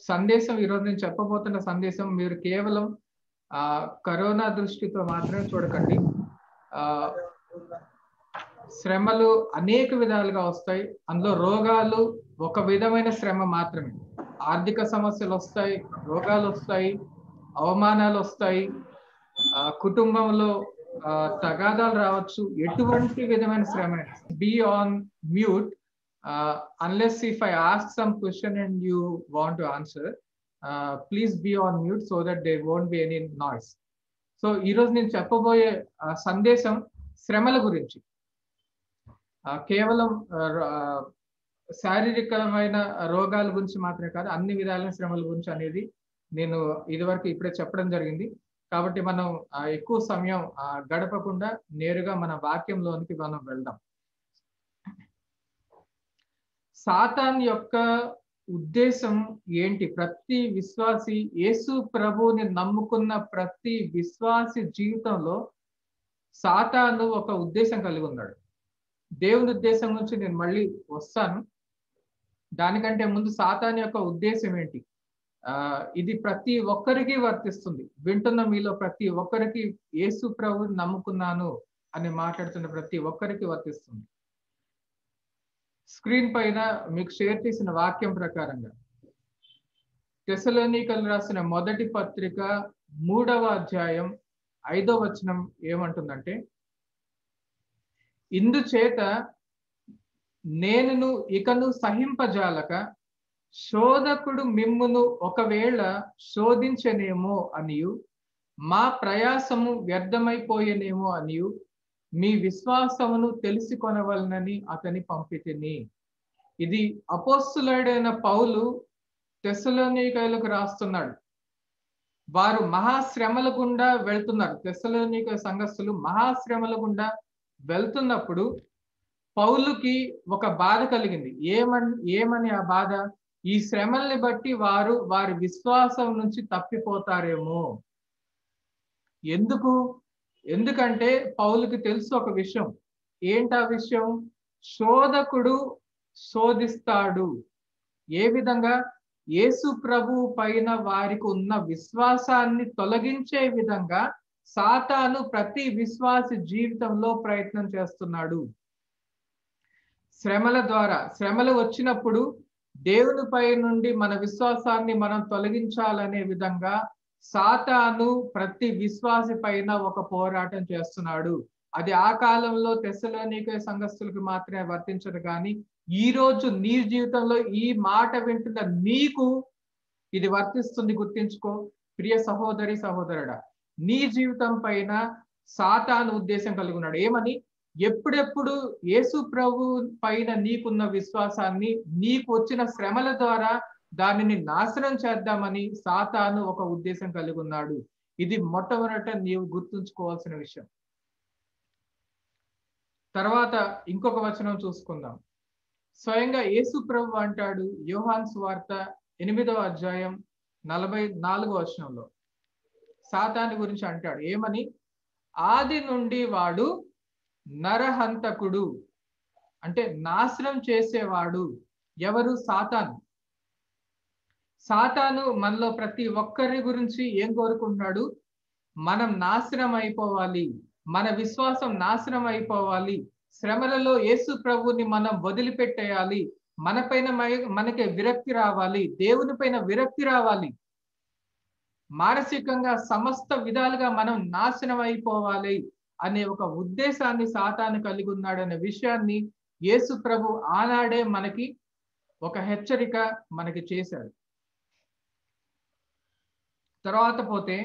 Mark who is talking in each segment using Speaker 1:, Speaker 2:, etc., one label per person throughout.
Speaker 1: సందేశం ఈరోజు నేను చెప్పబోతున్న సందేశం మీరు కేవలం ఆ కరోనా దృష్టితో మాత్రమే చూడకండి ఆ శ్రమలు అనేక విధాలుగా వస్తాయి అందులో రోగాలు ఒక విధమైన శ్రమ మాత్రమే ఆర్థిక సమస్యలు వస్తాయి రోగాలు వస్తాయి అవమానాలు వస్తాయి ఆ కుటుంబంలో ఆ, తగాదాలు రావచ్చు ఎటువంటి విధమైన శ్రమ be on mute unless if I ask some question and you want to answer please be on mute so that they won't be any noise so ఈరోజు నేను చెప్పబోయే ఆ, సందేశం శ్రమల గురించి ఆ, కేవలం ఆ, ర- ఆ, శారీరకమైన రోగాల గురించి మాత్రమే కాదు అన్ని విధాలైన శ్రమల గురించి అనేది నేను ఇదివరకు ఇప్పుడే చెప్పడం జరిగింది కాబట్టి మనం ఆ, ఎక్కువ సమయం ఆ, గడపకుండా నేరుగా మన వాక్యంలోనికి మనం వెళ్దాం సాతాన్ యొక్క ఉద్దేశం ఏంటి ప్రతి విశ్వాసి యేసు ప్రభువుని నమ్ముకున్న ప్రతి విశ్వాసి జీవితంలో సాతాను ఒక ఉద్దేశం కలిగి ఉన్నాడు దేవుని ఉద్దేశం నుంచి నేను మళ్ళీ వస్తాను దానికంటే ముందు సాతాన్ యొక్క ఉద్దేశం ఏంటి ఆ ఇది ప్రతి ఒక్కరికి వర్తిస్తుంది వింటున్న మీలో ప్రతి ఒక్కరికి యేసు ప్రభుని నమ్ముకున్నాను అని మాట్లాడుతున్న ప్రతి ఒక్కరికి వర్తిస్తుంది స్క్రీన్ పైన మీకు షేర్ చేసిన వాక్యం ప్రకారంగా తెసలోనికలు రాసిన మొదటి పత్రిక మూడవ అధ్యాయం ఐదో వచనం ఏమంటుందంటే ఇందుచేత నేనును ఇకను సహింపజాలక శోధకుడు మిమ్మును ఒకవేళ శోధించనేమో అనియు మా ప్రయాసము వ్యర్థమైపోయేనేమో అనియు మీ విశ్వాసమును తెలిసి కొనవలనని అతని పంపితిని ఇది అపోస్తులుడైన పౌలు తెసలోనికలకు రాస్తున్నాడు వారు మహాశ్రమల గుండా వెళ్తున్నారు తెసలోనిక సంఘస్థులు మహాశ్రమల గుండా వెళ్తున్నప్పుడు పౌలుకి ఒక బాధ కలిగింది ఏమని ఏమని ఆ బాధ ఈ శ్రమల్ని బట్టి వారు వారి విశ్వాసం నుంచి తప్పిపోతారేమో ఎందుకు ఎందుకంటే పౌలుకి తెలుసు ఒక విషయం ఏంటి ఆ విషయం శోధకుడు శోధిస్తాడు ఏ విధంగా యేసు ప్రభు పైన వారికి ఉన్న విశ్వాసాన్ని తొలగించే విధంగా సాతాను ప్రతి విశ్వాసి జీవితంలో ప్రయత్నం చేస్తున్నాడు శ్రమల ద్వారా శ్రమలు వచ్చినప్పుడు దేవునిపై నుండి మన విశ్వాసాన్ని మనం తొలగించాలనే విధంగా సాతాను ప్రతి విశ్వాసి పైన ఒక పోరాటం చేస్తున్నాడు అది ఆ కాలంలో తెసలోనిక సంఘస్థులకు మాత్రమే వర్తించదు కానీ ఈ రోజు నీ జీవితంలో ఈ మాట వింటున్న నీకు ఇది వర్తిస్తుంది గుర్తించుకో ప్రియ సహోదరి సహోదరుడా నీ జీవితం పైన సాతాను ఉద్దేశం కలిగి ఉన్నాడు ఏమని ఎప్పుడెప్పుడు యేసు ప్రభు పైన నీకున్న విశ్వాసాన్ని నీకు వచ్చిన శ్రమల ద్వారా దానిని నాశనం చేద్దామని సాతాను ఒక ఉద్దేశం కలిగి ఉన్నాడు ఇది మొట్టమొదట నీవు గుర్తుంచుకోవాల్సిన విషయం తర్వాత ఇంకొక వచనం చూసుకుందాం స్వయంగా యేసు ప్రభు అంటాడు యోహాన్ సువార్త ఎనిమిదవ అధ్యాయం నలభై నాలుగో వచనంలో సాతాను గురించి అంటాడు ఏమని ఆది నుండి వాడు నరహంతకుడు అంటే నాశనం చేసేవాడు ఎవరు సాతాను సాతాను మనలో ప్రతి ఒక్కరి గురించి ఏం కోరుకుంటున్నాడు మనం నాశనం అయిపోవాలి మన విశ్వాసం నాశనం అయిపోవాలి శ్రమలలో యేసు ప్రభుని మనం వదిలిపెట్టేయాలి మన పైన మనకి విరక్తి రావాలి దేవుని పైన విరక్తి రావాలి మానసికంగా సమస్త విధాలుగా మనం నాశనం అయిపోవాలి అనే ఒక ఉద్దేశాన్ని సాతాను కలిగి ఉన్నాడనే విషయాన్ని యేసు ప్రభు ఆనాడే మనకి ఒక హెచ్చరిక మనకి చేశాడు తర్వాత పోతే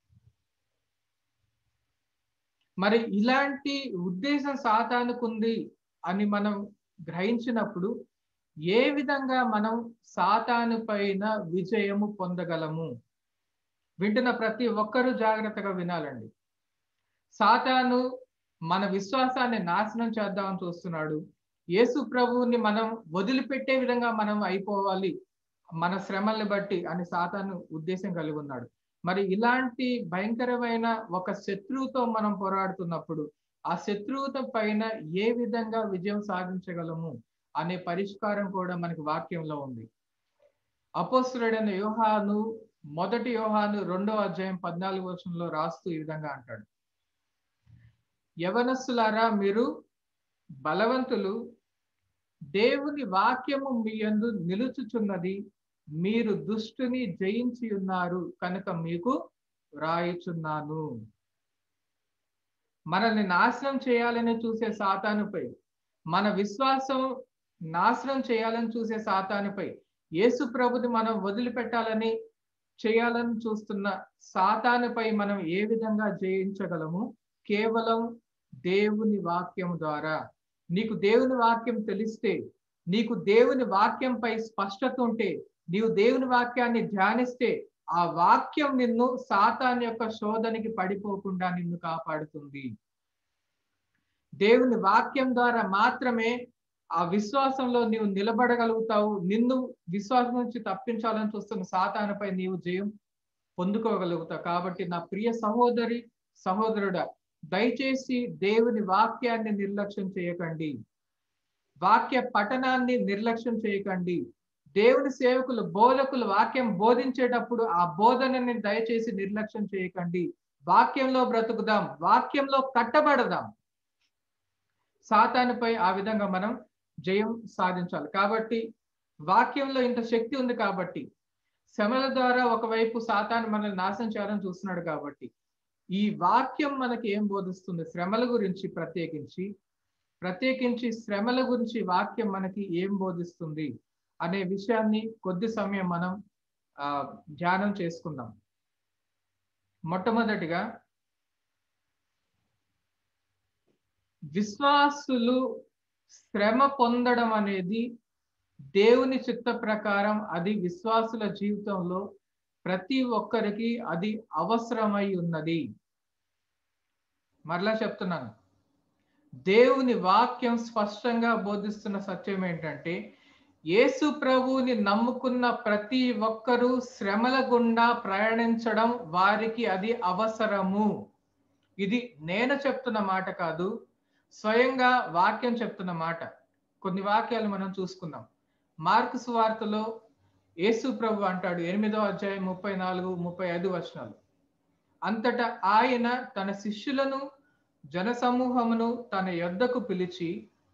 Speaker 1: మరి ఇలాంటి ఉద్దేశం సాతానుకుంది అని మనం గ్రహించినప్పుడు ఏ విధంగా మనం సాతాను పైన విజయము పొందగలము వింటున్న ప్రతి ఒక్కరూ జాగ్రత్తగా వినాలండి సాతాను మన విశ్వాసాన్ని నాశనం చేద్దామని చూస్తున్నాడు యేసు ప్రభువుని మనం వదిలిపెట్టే విధంగా మనం అయిపోవాలి మన శ్రమల్ని బట్టి అని సాతాను ఉద్దేశం కలిగి ఉన్నాడు మరి ఇలాంటి భయంకరమైన ఒక శత్రువుతో మనం పోరాడుతున్నప్పుడు ఆ శత్రువుత పైన ఏ విధంగా విజయం సాధించగలము అనే పరిష్కారం కూడా మనకి వాక్యంలో ఉంది అపోస్తుడైన యోహాను మొదటి యోహాను రెండవ అధ్యాయం పద్నాలుగు వర్షంలో రాస్తూ ఈ విధంగా అంటాడు యవనస్సులారా మీరు బలవంతులు దేవుని వాక్యము మీ యందు నిలుచుచున్నది మీరు దుష్టుని జయించి ఉన్నారు కనుక మీకు వ్రాయిచున్నాను మనల్ని నాశనం చేయాలని చూసే సాతానుపై మన విశ్వాసం నాశనం చేయాలని చూసే సాతానుపై యేసు ప్రభుని మనం వదిలిపెట్టాలని చేయాలని చూస్తున్న సాతానుపై మనం ఏ విధంగా జయించగలము కేవలం దేవుని వాక్యం ద్వారా నీకు దేవుని వాక్యం తెలిస్తే నీకు దేవుని వాక్యంపై స్పష్టత ఉంటే నీవు దేవుని వాక్యాన్ని ధ్యానిస్తే ఆ వాక్యం నిన్ను సాతాన్ యొక్క శోధనకి పడిపోకుండా నిన్ను కాపాడుతుంది దేవుని వాక్యం ద్వారా మాత్రమే ఆ విశ్వాసంలో నీవు నిలబడగలుగుతావు నిన్ను విశ్వాసం నుంచి తప్పించాలని చూస్తున్న సాతానుపై నీవు జయం పొందుకోగలుగుతావు కాబట్టి నా ప్రియ సహోదరి సహోదరుడా దయచేసి దేవుని వాక్యాన్ని నిర్లక్ష్యం చేయకండి వాక్య పఠనాన్ని నిర్లక్ష్యం చేయకండి దేవుని సేవకులు బోధకులు వాక్యం బోధించేటప్పుడు ఆ బోధనని దయచేసి నిర్లక్ష్యం చేయకండి వాక్యంలో బ్రతుకుదాం వాక్యంలో కట్టబడదాం సాతానుపై ఆ విధంగా మనం జయం సాధించాలి కాబట్టి వాక్యంలో ఇంత శక్తి ఉంది కాబట్టి శ్రమల ద్వారా ఒకవైపు సాతాను మనల్ని నాశనం చేయాలని చూస్తున్నాడు కాబట్టి ఈ వాక్యం మనకి ఏం బోధిస్తుంది శ్రమల గురించి ప్రత్యేకించి ప్రత్యేకించి శ్రమల గురించి వాక్యం మనకి ఏం బోధిస్తుంది అనే విషయాన్ని కొద్ది సమయం మనం ఆ ధ్యానం చేసుకుందాం మొట్టమొదటిగా విశ్వాసులు శ్రమ పొందడం అనేది దేవుని చిత్త ప్రకారం అది విశ్వాసుల జీవితంలో ప్రతి ఒక్కరికి అది అవసరమై ఉన్నది మరలా చెప్తున్నాను దేవుని వాక్యం స్పష్టంగా బోధిస్తున్న సత్యం ఏంటంటే యేసు ప్రభువుని నమ్ముకున్న ప్రతి ఒక్కరూ శ్రమల గుండా ప్రయాణించడం వారికి అది అవసరము ఇది నేను చెప్తున్న మాట కాదు స్వయంగా వాక్యం చెప్తున్న మాట కొన్ని వాక్యాలు మనం చూసుకుందాం మార్కు సువార్తలో యేసు ప్రభు అంటాడు ఎనిమిదో అధ్యాయం ముప్పై నాలుగు ముప్పై ఐదు వచనాలు అంతటా ఆయన తన శిష్యులను జనసమూహమును తన యొద్దకు పిలిచి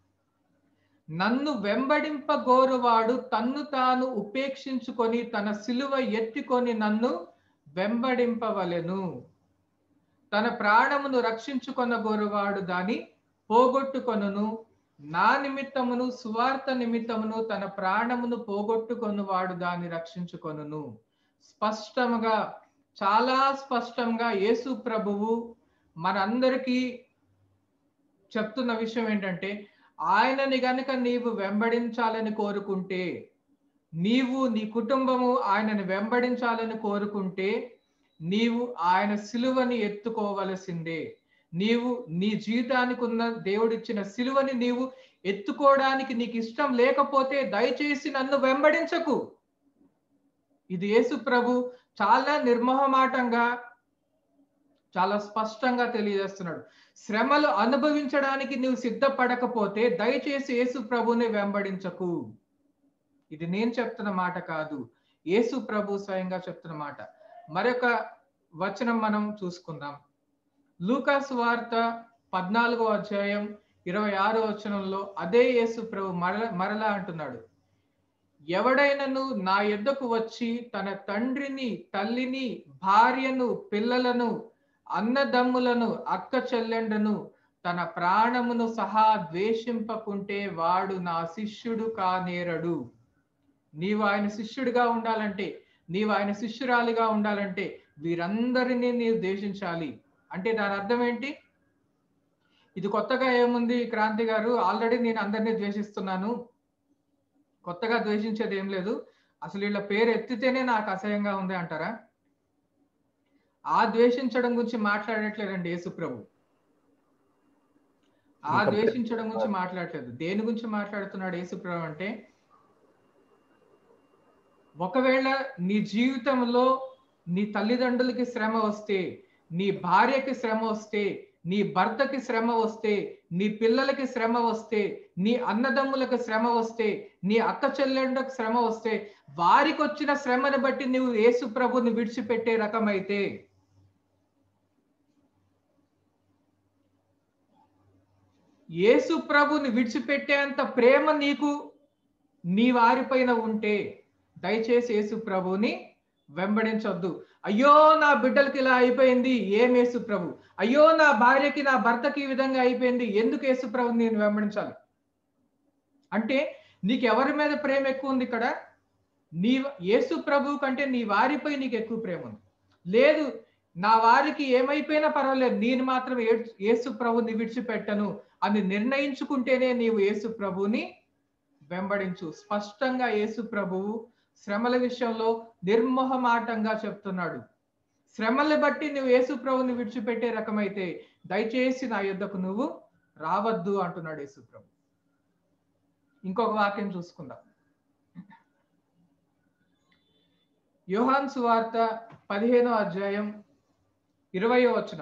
Speaker 1: నన్ను వెంబడింపగోరువాడు తన్ను తాను ఉపేక్షించుకొని తన సిలువ ఎత్తుకొని నన్ను వెంబడింపవలెను తన ప్రాణమును రక్షించుకొన గోరువాడు దాని పోగొట్టుకొనును నా నిమిత్తమును సువార్త నిమిత్తమును తన ప్రాణమును పోగొట్టుకొనువాడు దాన్ని రక్షించుకొనును స్పష్టంగా చాలా స్పష్టంగా యేసు ప్రభువు మనందరికీ చెప్తున్న విషయం ఏంటంటే ఆయనని గనుక నీవు వెంబడించాలని కోరుకుంటే నీవు నీ కుటుంబము ఆయనని వెంబడించాలని కోరుకుంటే నీవు ఆయన సిలువని ఎత్తుకోవలసిందే నీవు నీ జీవితానికి ఉన్న దేవుడిచ్చిన సిలువని నీవు ఎత్తుకోవడానికి నీకు ఇష్టం లేకపోతే దయచేసి నన్ను వెంబడించకు ఇది యేసు ప్రభు చాలా నిర్మోహమాటంగా చాలా స్పష్టంగా తెలియజేస్తున్నాడు శ్రమలు అనుభవించడానికి నువ్వు సిద్ధపడకపోతే దయచేసి యేసు ప్రభుని వెంబడించకు ఇది నేను చెప్తున్న మాట కాదు యేసు ప్రభు స్వయంగా చెప్తున్న మాట మరొక వచనం మనం చూసుకుందాం లూకాసు వార్త పద్నాలుగో అధ్యాయం ఇరవై ఆరో వచనంలో అదే యేసు ప్రభు మరల మరలా అంటున్నాడు ఎవడైనను నా యొద్దకు వచ్చి తన తండ్రిని తల్లిని భార్యను పిల్లలను అన్నదమ్ములను అక్క చెల్లెండను తన ప్రాణమును సహా ద్వేషింపకుంటే వాడు నా శిష్యుడు కానేరడు నీవు ఆయన శిష్యుడిగా ఉండాలంటే నీవు ఆయన శిష్యురాలిగా ఉండాలంటే వీరందరినీ నీవు ద్వేషించాలి అంటే దాని అర్థం ఏంటి ఇది కొత్తగా ఏముంది క్రాంతి గారు ఆల్రెడీ నేను అందరినీ ద్వేషిస్తున్నాను కొత్తగా ద్వేషించేది ఏం లేదు అసలు వీళ్ళ పేరు ఎత్తితేనే నాకు అసహ్యంగా ఉంది అంటారా ఆ ద్వేషించడం గురించి మాట్లాడట్లేదండి యేసుప్రభు ఆ ద్వేషించడం గురించి మాట్లాడట్లేదు దేని గురించి మాట్లాడుతున్నాడు యేసుప్రభు అంటే ఒకవేళ నీ జీవితంలో నీ తల్లిదండ్రులకి శ్రమ వస్తే నీ భార్యకి శ్రమ వస్తే నీ భర్తకి శ్రమ వస్తే నీ పిల్లలకి శ్రమ వస్తే నీ అన్నదమ్ములకు శ్రమ వస్తే నీ అక్క చెల్లెళ్ళకు శ్రమ వస్తే వారికి వచ్చిన శ్రమను బట్టి నువ్వు యేసు ప్రభుని విడిచిపెట్టే రకమైతే యేసు ప్రభుని విడిచిపెట్టేంత ప్రేమ నీకు నీ వారిపైన ఉంటే దయచేసి యేసు ప్రభుని వెంబడించొద్దు అయ్యో నా బిడ్డలకి ఇలా అయిపోయింది ఏం యేసు ప్రభు అయ్యో నా భార్యకి నా భర్తకి ఈ విధంగా అయిపోయింది ఎందుకు యేసు ప్రభు నేను వెంబడించాలి అంటే నీకు ఎవరి మీద ప్రేమ ఎక్కువ ఉంది ఇక్కడ నీ యేసు ప్రభు కంటే నీ వారిపై నీకు ఎక్కువ ప్రేమ ఉంది లేదు నా వారికి ఏమైపోయినా పర్వాలేదు నేను మాత్రం ఏ- యేసు ప్రభుని విడిచిపెట్టను అని నిర్ణయించుకుంటేనే నీవు యేసు ప్రభుని వెంబడించు స్పష్టంగా యేసు ప్రభువు శ్రమల విషయంలో నిర్మోహమాటంగా చెప్తున్నాడు శ్రమల్ని బట్టి నువ్వు యేసు ప్రభుని విడిచిపెట్టే రకమైతే దయచేసి నా యుద్ధకు నువ్వు రావద్దు అంటున్నాడు యేసు ప్రభు ఇంకొక వాక్యం చూసుకుందాం యోహాన్ సువార్త పదిహేనో అధ్యాయం ఇరవయో వచనం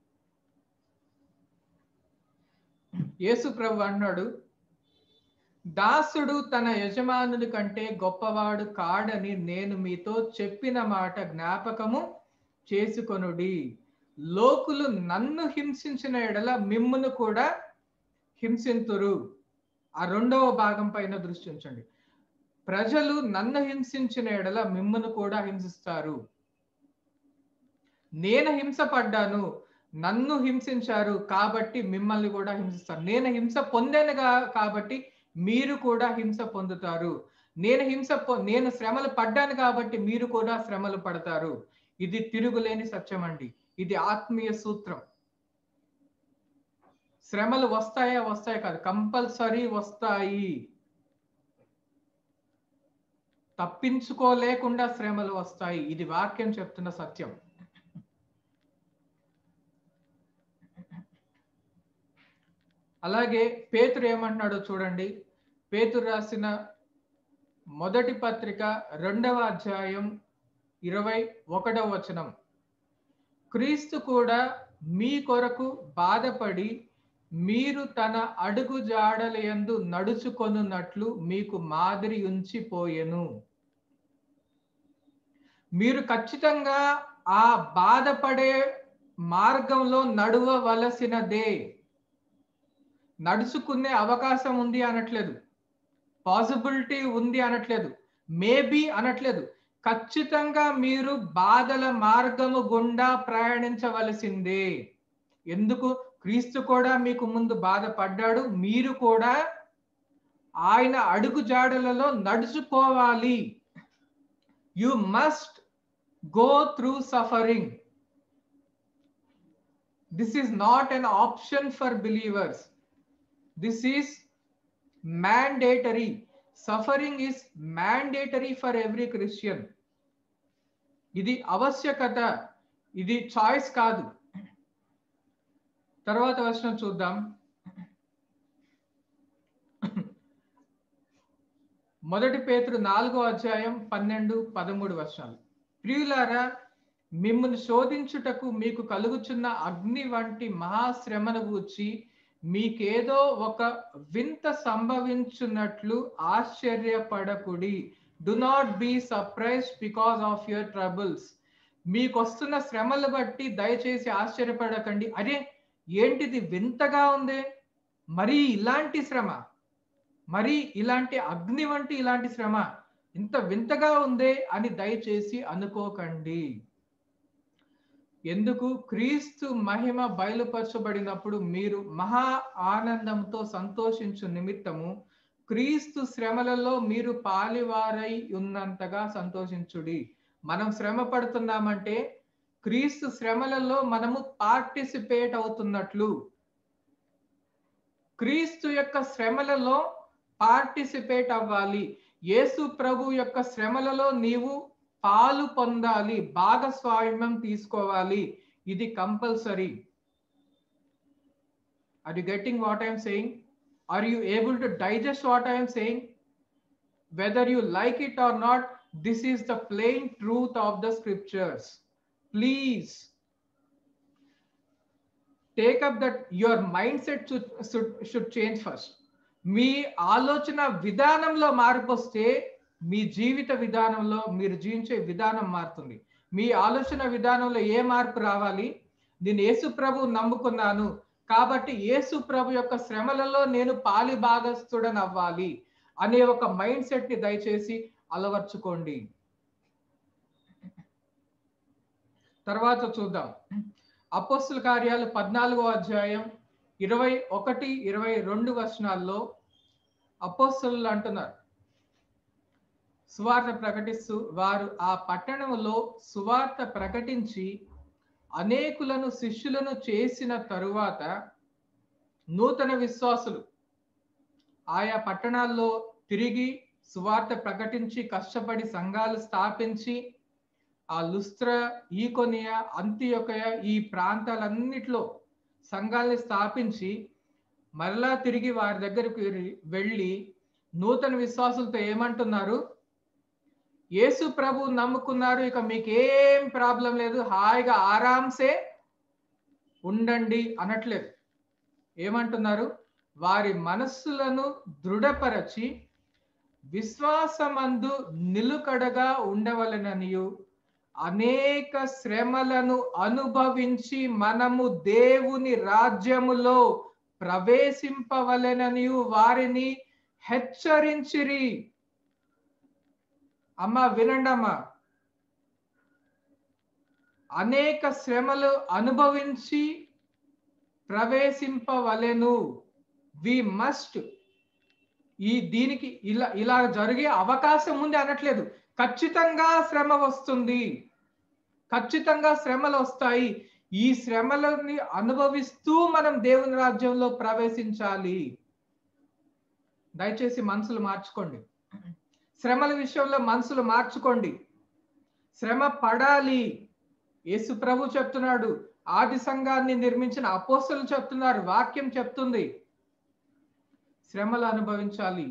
Speaker 1: యేసు ప్రభు అన్నాడు దాసుడు తన యజమానుని కంటే గొప్పవాడు కాడని నేను మీతో చెప్పిన మాట జ్ఞాపకము చేసుకొనుడి లోకులు నన్ను హింసించిన ఎడల మిమ్మును కూడా హింసింతురు ఆ రెండవ భాగం పైన దృష్టి ఉంచండి ప్రజలు నన్ను హింసించిన ఎడల మిమ్మును కూడా హింసిస్తారు నేను హింసపడ్డాను నన్ను హింసించారు కాబట్టి మిమ్మల్ని కూడా హింసిస్తారు నేను హింస పొందాను గా- కాబట్టి మీరు కూడా హింస పొందుతారు నేను హింస పొ- నేను శ్రమలు పడ్డాను కాబట్టి మీరు కూడా శ్రమలు పడతారు ఇది తిరుగులేని సత్యం అండి ఇది ఆత్మీయ సూత్రం శ్రమలు వస్తాయా వస్తాయి కాదు కంపల్సరీ వస్తాయి తప్పించుకోలేకుండా శ్రమలు వస్తాయి ఇది వాక్యం చెప్తున్న సత్యం అలాగే పేతురు ఏమంటున్నాడో చూడండి పేతురు రాసిన మొదటి పత్రిక రెండవ అధ్యాయం ఇరవై ఒకటవ వచనం క్రీస్తు కూడా మీ కొరకు బాధపడి మీరు తన అడుగు జాడలయందు నడుచుకొనున్నట్లు మీకు మాదిరి ఉంచిపోయెను మీరు ఖచ్చితంగా ఆ బాధపడే మార్గంలో నడవవలసినదే నడుచుకునే అవకాశం ఉంది అనట్లేదు పాసిబిలిటీ ఉంది అనట్లేదు మేబీ అనట్లేదు ఖచ్చితంగా మీరు బాధల మార్గము గుండా ప్రయాణించవలసిందే ఎందుకు క్రీస్తు కూడా మీకు ముందు బాధపడ్డాడు మీరు కూడా ఆయన అడుగు జాడలలో నడుచుకోవాలి you must go through suffering this is not an option for believers this is mandatory suffering is mandatory for every Christian ఇది ఆవశ్యకత ఇది చాయిస్ కాదు తర్వాత వచనం చూద్దాం మొదటి పేతురు నాలుగో అధ్యాయం పన్నెండు పదమూడు వర్షాలు ప్రియులారా మిమ్మల్ని శోధించుటకు మీకు కలుగుచున్న అగ్ని వంటి మహాశ్రమను గూర్చి మీకేదో ఒక వింత సంభవించున్నట్లు ఆశ్చర్యపడకుడి do not be surprise because of your troubles మీకు వస్తున్న శ్రమలు బట్టి దయచేసి ఆశ్చర్యపడకండి అరే ఏంటిది వింతగా ఉంది మరి ఇలాంటి శ్రమ మరి ఇలాంటి అగ్ని వంటి ఇలాంటి శ్రమ ఇంత వింతగా ఉందే అని దయచేసి అనుకోకండి ఎందుకు క్రీస్తు మహిమ బయలుపరచబడినప్పుడు మీరు మహా ఆనందంతో సంతోషించు నిమిత్తము క్రీస్తు శ్రమలలో మీరు పాలివారై ఉన్నంతగా సంతోషించుడి మనం శ్రమ పడుతున్నామంటే క్రీస్తు శ్రమలలో మనము పార్టిసిపేట్ అవుతున్నట్లు క్రీస్తు యొక్క శ్రమలలో పార్టిసిపేట్ అవ్వాలి యేసు ప్రభు యొక్క శ్రమలలో నీవు పాలు పొందాలి భాగస్వామ్యం తీసుకోవాలి ఇది compulsory are you getting what I'm saying are you able to digest what I'm saying whether you like it or not this is the plain truth of the scriptures please take up that your mindset should change first మీ ఆలోచన విధానంలో మార్పు వస్తే మీ జీవిత విధానంలో మీరు జీవించే విధానం మారుతుంది మీ ఆలోచన విధానంలో ఏ మార్పు రావాలి నేను యేసు ప్రభు నమ్ముకున్నాను కాబట్టి యేసు ప్రభు యొక్క శ్రమలలో నేను పాలి భాగస్థుడని అవ్వాలి అనే ఒక మైండ్ సెట్ ని దయచేసి అలవర్చుకోండి తర్వాత చూద్దాం అపోస్తుల కార్యాలు పద్నాలుగో అధ్యాయం ఇరవై ఒకటి ఇరవై రెండు వచనాల్లో అపోస్తులు అంటున్నారు సువార్త ప్రకటిస్తూ వారు ఆ పట్టణంలో సువార్త ప్రకటించి అనేకులను శిష్యులను చేసిన తరువాత నూతన విశ్వాసులు ఆయా పట్టణాల్లో తిరిగి సువార్త ప్రకటించి కష్టపడి సంఘాలు స్థాపించి ఆ లుస్త్ర ఈకొనియా అంత్యొకయ ఈ ప్రాంతాలన్నిట్లో సంఘాలని స్థాపించి మరలా తిరిగి వారి దగ్గరికి వెళ్ళి నూతన విశ్వాసులతో ఏమంటున్నారు యేసు ప్రభు నమ్ముకున్నారు ఇక మీకేం ప్రాబ్లం లేదు హాయిగా ఆరాంసే ఉండండి అనట్లేదు ఏమంటున్నారు వారి మనస్సులను దృఢపరచి విశ్వాసమందు నిలుకడగా ఉండవలననియు అనేక శ్రమలను అనుభవించి మనము దేవుని రాజ్యములో ప్రవేశింపవలెనని వారిని హెచ్చరించిరి అమ్మ వినండి అమ్మా అనేక శ్రమలు అనుభవించి ప్రవేశింపవలెను వి మస్ట్ ఈ దీనికి ఇలా ఇలా జరిగే అవకాశం ఉంది అనట్లేదు ఖచ్చితంగా శ్రమ వస్తుంది ఖచ్చితంగా శ్రమలు వస్తాయి ఈ శ్రమలని అనుభవిస్తూ మనం దేవుని రాజ్యంలో ప్రవేశించాలి దయచేసి మనసులు మార్చుకోండి శ్రమల విషయంలో మనసులు మార్చుకోండి శ్రమ పడాలి యేసు ప్రభు చెప్తున్నాడు ఆది సంఘాన్ని నిర్మించిన అపోస్తులు చెప్తున్నారు వాక్యం చెప్తుంది శ్రమలు అనుభవించాలి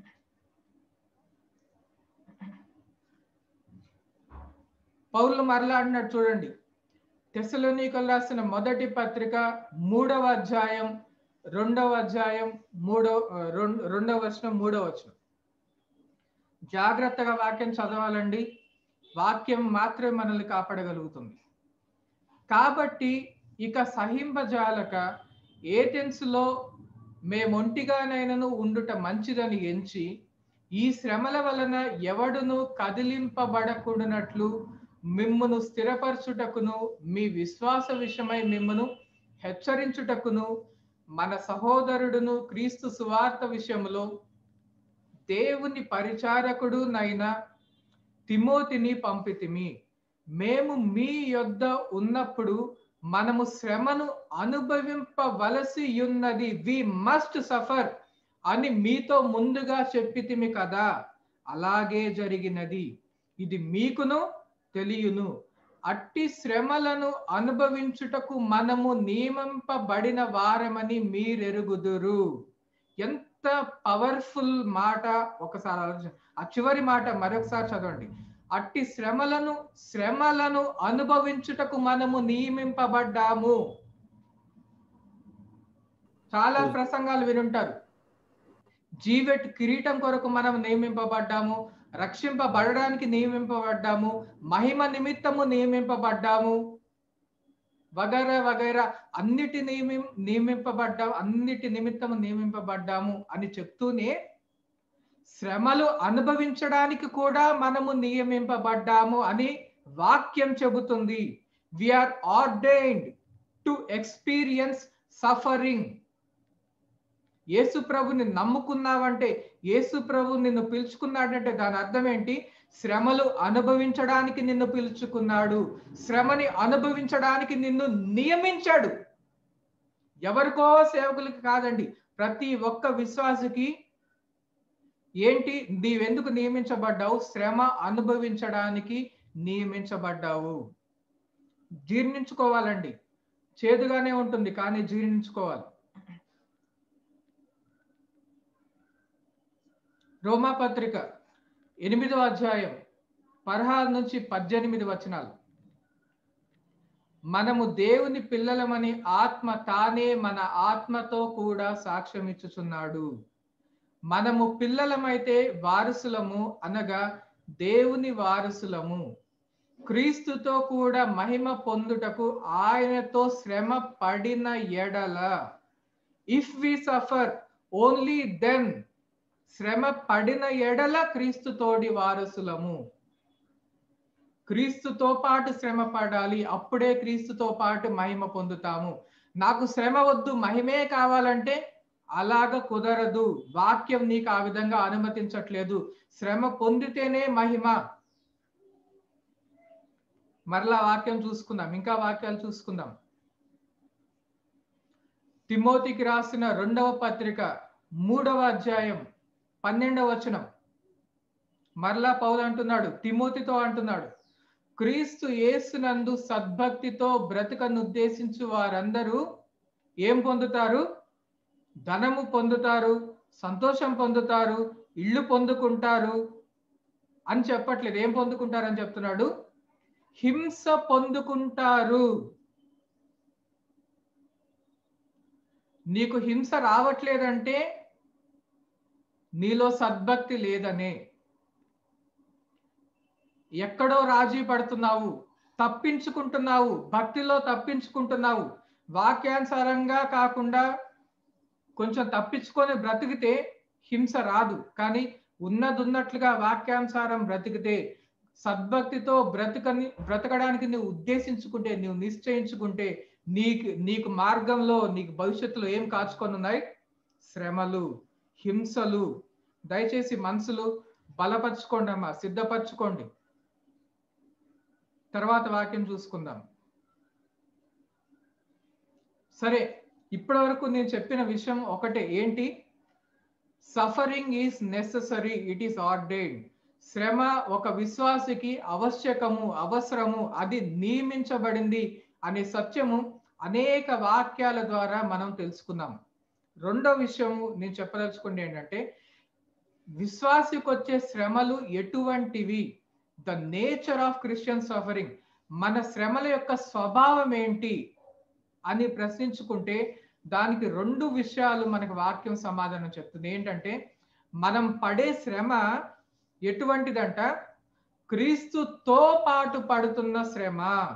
Speaker 1: పౌరులు మరలా అంటున్నాడు చూడండి తెసలోనికలు రాసిన మొదటి పత్రిక మూడవ అధ్యాయం రెండవ అధ్యాయం మూడవ రెండవ వచనం మూడవ వచనం జాగ్రత్తగా వాక్యం చదవాలండి వాక్యం మాత్రమే మనల్ని కాపాడగలుగుతుంది కాబట్టి ఇక సహింపజాలక ఏథెన్స్లో మేమొంటిగానైనను ఉండుట మంచిదని ఎంచి ఈ శ్రమల వలన ఎవడును కదిలింపబడకుండానట్లు మిమ్మును స్థిరపరచుటకును మీ విశ్వాస విషయమై మిమ్మను హెచ్చరించుటకును మన సహోదరుడును క్రీస్తు సువార్త విషయంలో దేవుని పరిచారకుడు నైనా తిమోతిని పంపితిమి మేము మీ యొద్ద ఉన్నప్పుడు మనము శ్రమను అనుభవింపవలసి ఉన్నది వి మస్ట్ సఫర్ అని మీతో ముందుగా చెప్పితిమి కదా అలాగే జరిగినది ఇది మీకును తెలియను అట్టి శ్రమలను అనుభవించుటకు మనము నియమింపబడిన వారమని మీరెరుగుదురు ఎంత పవర్ఫుల్ మాట ఒకసారి ఆలోచన ఆ చివరి మాట మరొకసారి చదవండి అట్టి శ్రమలను శ్రమలను అనుభవించుటకు మనము నియమింపబడ్డాము చాలా ప్రసంగాలు వినుంటారు జీవెట్ కిరీటం కొరకు మనం నియమింపబడ్డాము రక్షింపబడడానికి నియమింపబడ్డాము మహిమ నిమిత్తము నియమింపబడ్డాము వగైరా వగైరా అన్నిటి నియమి నియమింపబడ్డా అన్నిటి నిమిత్తము నియమింపబడ్డాము అని చెప్తూనే శ్రమలు అనుభవించడానికి కూడా మనము నియమింపబడ్డాము అని వాక్యం చెబుతుంది we are ordained to experience suffering Yesu ప్రభుని నమ్ముకున్నావంటే యేసు ప్రభు నిన్ను పిలుచుకున్నాడంటే దాని అర్థం ఏంటి శ్రమలు అనుభవించడానికి నిన్ను పిలుచుకున్నాడు శ్రమని అనుభవించడానికి నిన్ను నియమించాడు ఎవరికో సేవకులకి కాదండి ప్రతి ఒక్క విశ్వాసకి ఏంటి నీవెందుకు నియమించబడ్డావు శ్రమ అనుభవించడానికి నియమించబడ్డావు జీర్ణించుకోవాలండి చేదుగానే ఉంటుంది కానీ జీర్ణించుకోవాలి రోమాపత్రిక ఎనిమిదో అధ్యాయం పదహారు నుంచి పద్దెనిమిది వచనాలు మనము దేవుని పిల్లలమని ఆత్మ తానే మన ఆత్మతో కూడా సాక్ష్యం ఇచ్చుచున్నాడు మనము పిల్లలమైతే వారసులము అనగా దేవుని వారసులము క్రీస్తుతో కూడా మహిమ పొందుటకు ఆయనతో శ్రమ పడిన ఎడల if we suffer only then శ్రమ పడిన ఎడల క్రీస్తుతోడి వారసులము క్రీస్తుతో పాటు శ్రమ పడాలి అప్పుడే క్రీస్తుతో పాటు మహిమ పొందుతాము నాకు శ్రమ వద్దు మహిమే కావాలంటే అలాగ కుదరదు వాక్యం నీకు ఆ విధంగా అనుమతించట్లేదు శ్రమ పొందితేనే మహిమ మరలా వాక్యం చూసుకుందాం ఇంకా వాక్యాలు చూసుకుందాం తిమోతికి రాసిన రెండవ పత్రిక మూడవ అధ్యాయం పన్నెండవ వచనం మరలా పౌలు అంటున్నాడు తిమోతితో అంటున్నాడు క్రీస్తు యేసునందు సద్భక్తితో బ్రతుకను ఉద్దేశించు వారందరూ ఏం పొందుతారు ధనము పొందుతారు సంతోషం పొందుతారు ఇళ్ళు పొందుకుంటారు అని చెప్పట్లేదు ఏం పొందుకుంటారు అని చెప్తున్నాడు హింస పొందుకుంటారు నీకు హింస రావట్లేదంటే నీలో సద్భక్తి లేదనే ఎక్కడో రాజీ పడుతున్నావు తప్పించుకుంటున్నావు భక్తిలో తప్పించుకుంటున్నావు వాక్యానుసారంగా కాకుండా కొంచెం తప్పించుకొని బ్రతికితే హింస రాదు కానీ ఉన్నదున్నట్లుగా వాక్యానుసారం బ్రతికితే సద్భక్తితో బ్రతకని బ్రతకడానికి నువ్వు ఉద్దేశించుకుంటే నువ్వు నిశ్చయించుకుంటే నీకు నీకు మార్గంలో నీకు భవిష్యత్తులో ఏం కాచుకొని ఉన్నాయి శ్రమలు హింసలు దయచేసి మనసులు బలపరచుకోండి అమ్మా సిద్ధపరచుకోండి తర్వాత వాక్యం చూసుకుందాం సరే ఇప్పటి వరకు నేను చెప్పిన విషయం ఒకటే ఏంటి suffering is necessary it is ordain శ్రమ ఒక విశ్వాసికి అవశ్యకము అవసరము అది నియమించబడింది అనే సత్యము అనేక వాక్యాల ద్వారా మనం తెలుసుకున్నాం రెండో విషయము నేను చెప్పదలుచుకుంటే ఏంటంటే విశ్వాసికి వచ్చే శ్రమలు ఎటువంటివి the nature of Christian suffering మన శ్రమల యొక్క స్వభావం ఏంటి అని ప్రశ్నించుకుంటే దానికి రెండు విషయాలు మనకు వాక్యం సమాధానం చెప్తుంది ఏంటంటే మనం పడే శ్రమ ఎటువంటిదంట క్రీస్తుతో పాటు పడుతున్న శ్రమ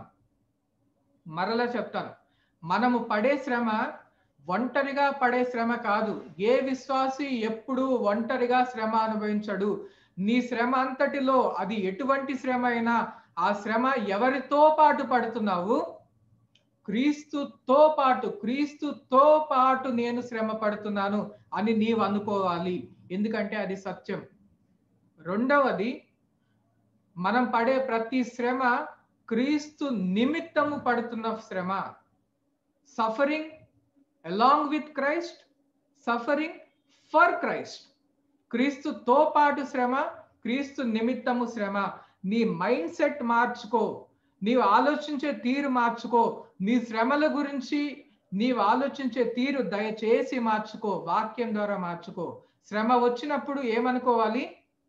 Speaker 1: మరలా చెప్తాను మనము పడే శ్రమ ఒంటరిగా పడే శ్రమ కాదు ఏ విశ్వాసి ఎప్పుడు ఒంటరిగా శ్రమ అనుభవించడు నీ శ్రమ అంతటిలో అది ఎటువంటి శ్రమ అయినా ఆ శ్రమ ఎవరితో పాటు పడుతున్నావు క్రీస్తుతో పాటు క్రీస్తుతో పాటు నేను శ్రమ పడుతున్నాను అని నీవు అనుకోవాలి ఎందుకంటే అది సత్యం రెండవది మనం పడే ప్రతి శ్రమ క్రీస్తు నిమిత్తము పడుతున్న శ్రమ suffering along with Christ suffering for Christ క్రీస్తుతో పాటు శ్రమ క్రీస్తు నిమిత్తము శ్రమ నీ మైండ్ సెట్ మార్చుకో నీవు ఆలోచించే తీరు మార్చుకో నీ శ్రమల గురించి నీవు ఆలోచించే తీరు దయచేసి మార్చుకో వాక్యం ద్వారా మార్చుకో శ్రమ వచ్చినప్పుడు ఏమనుకోవాలి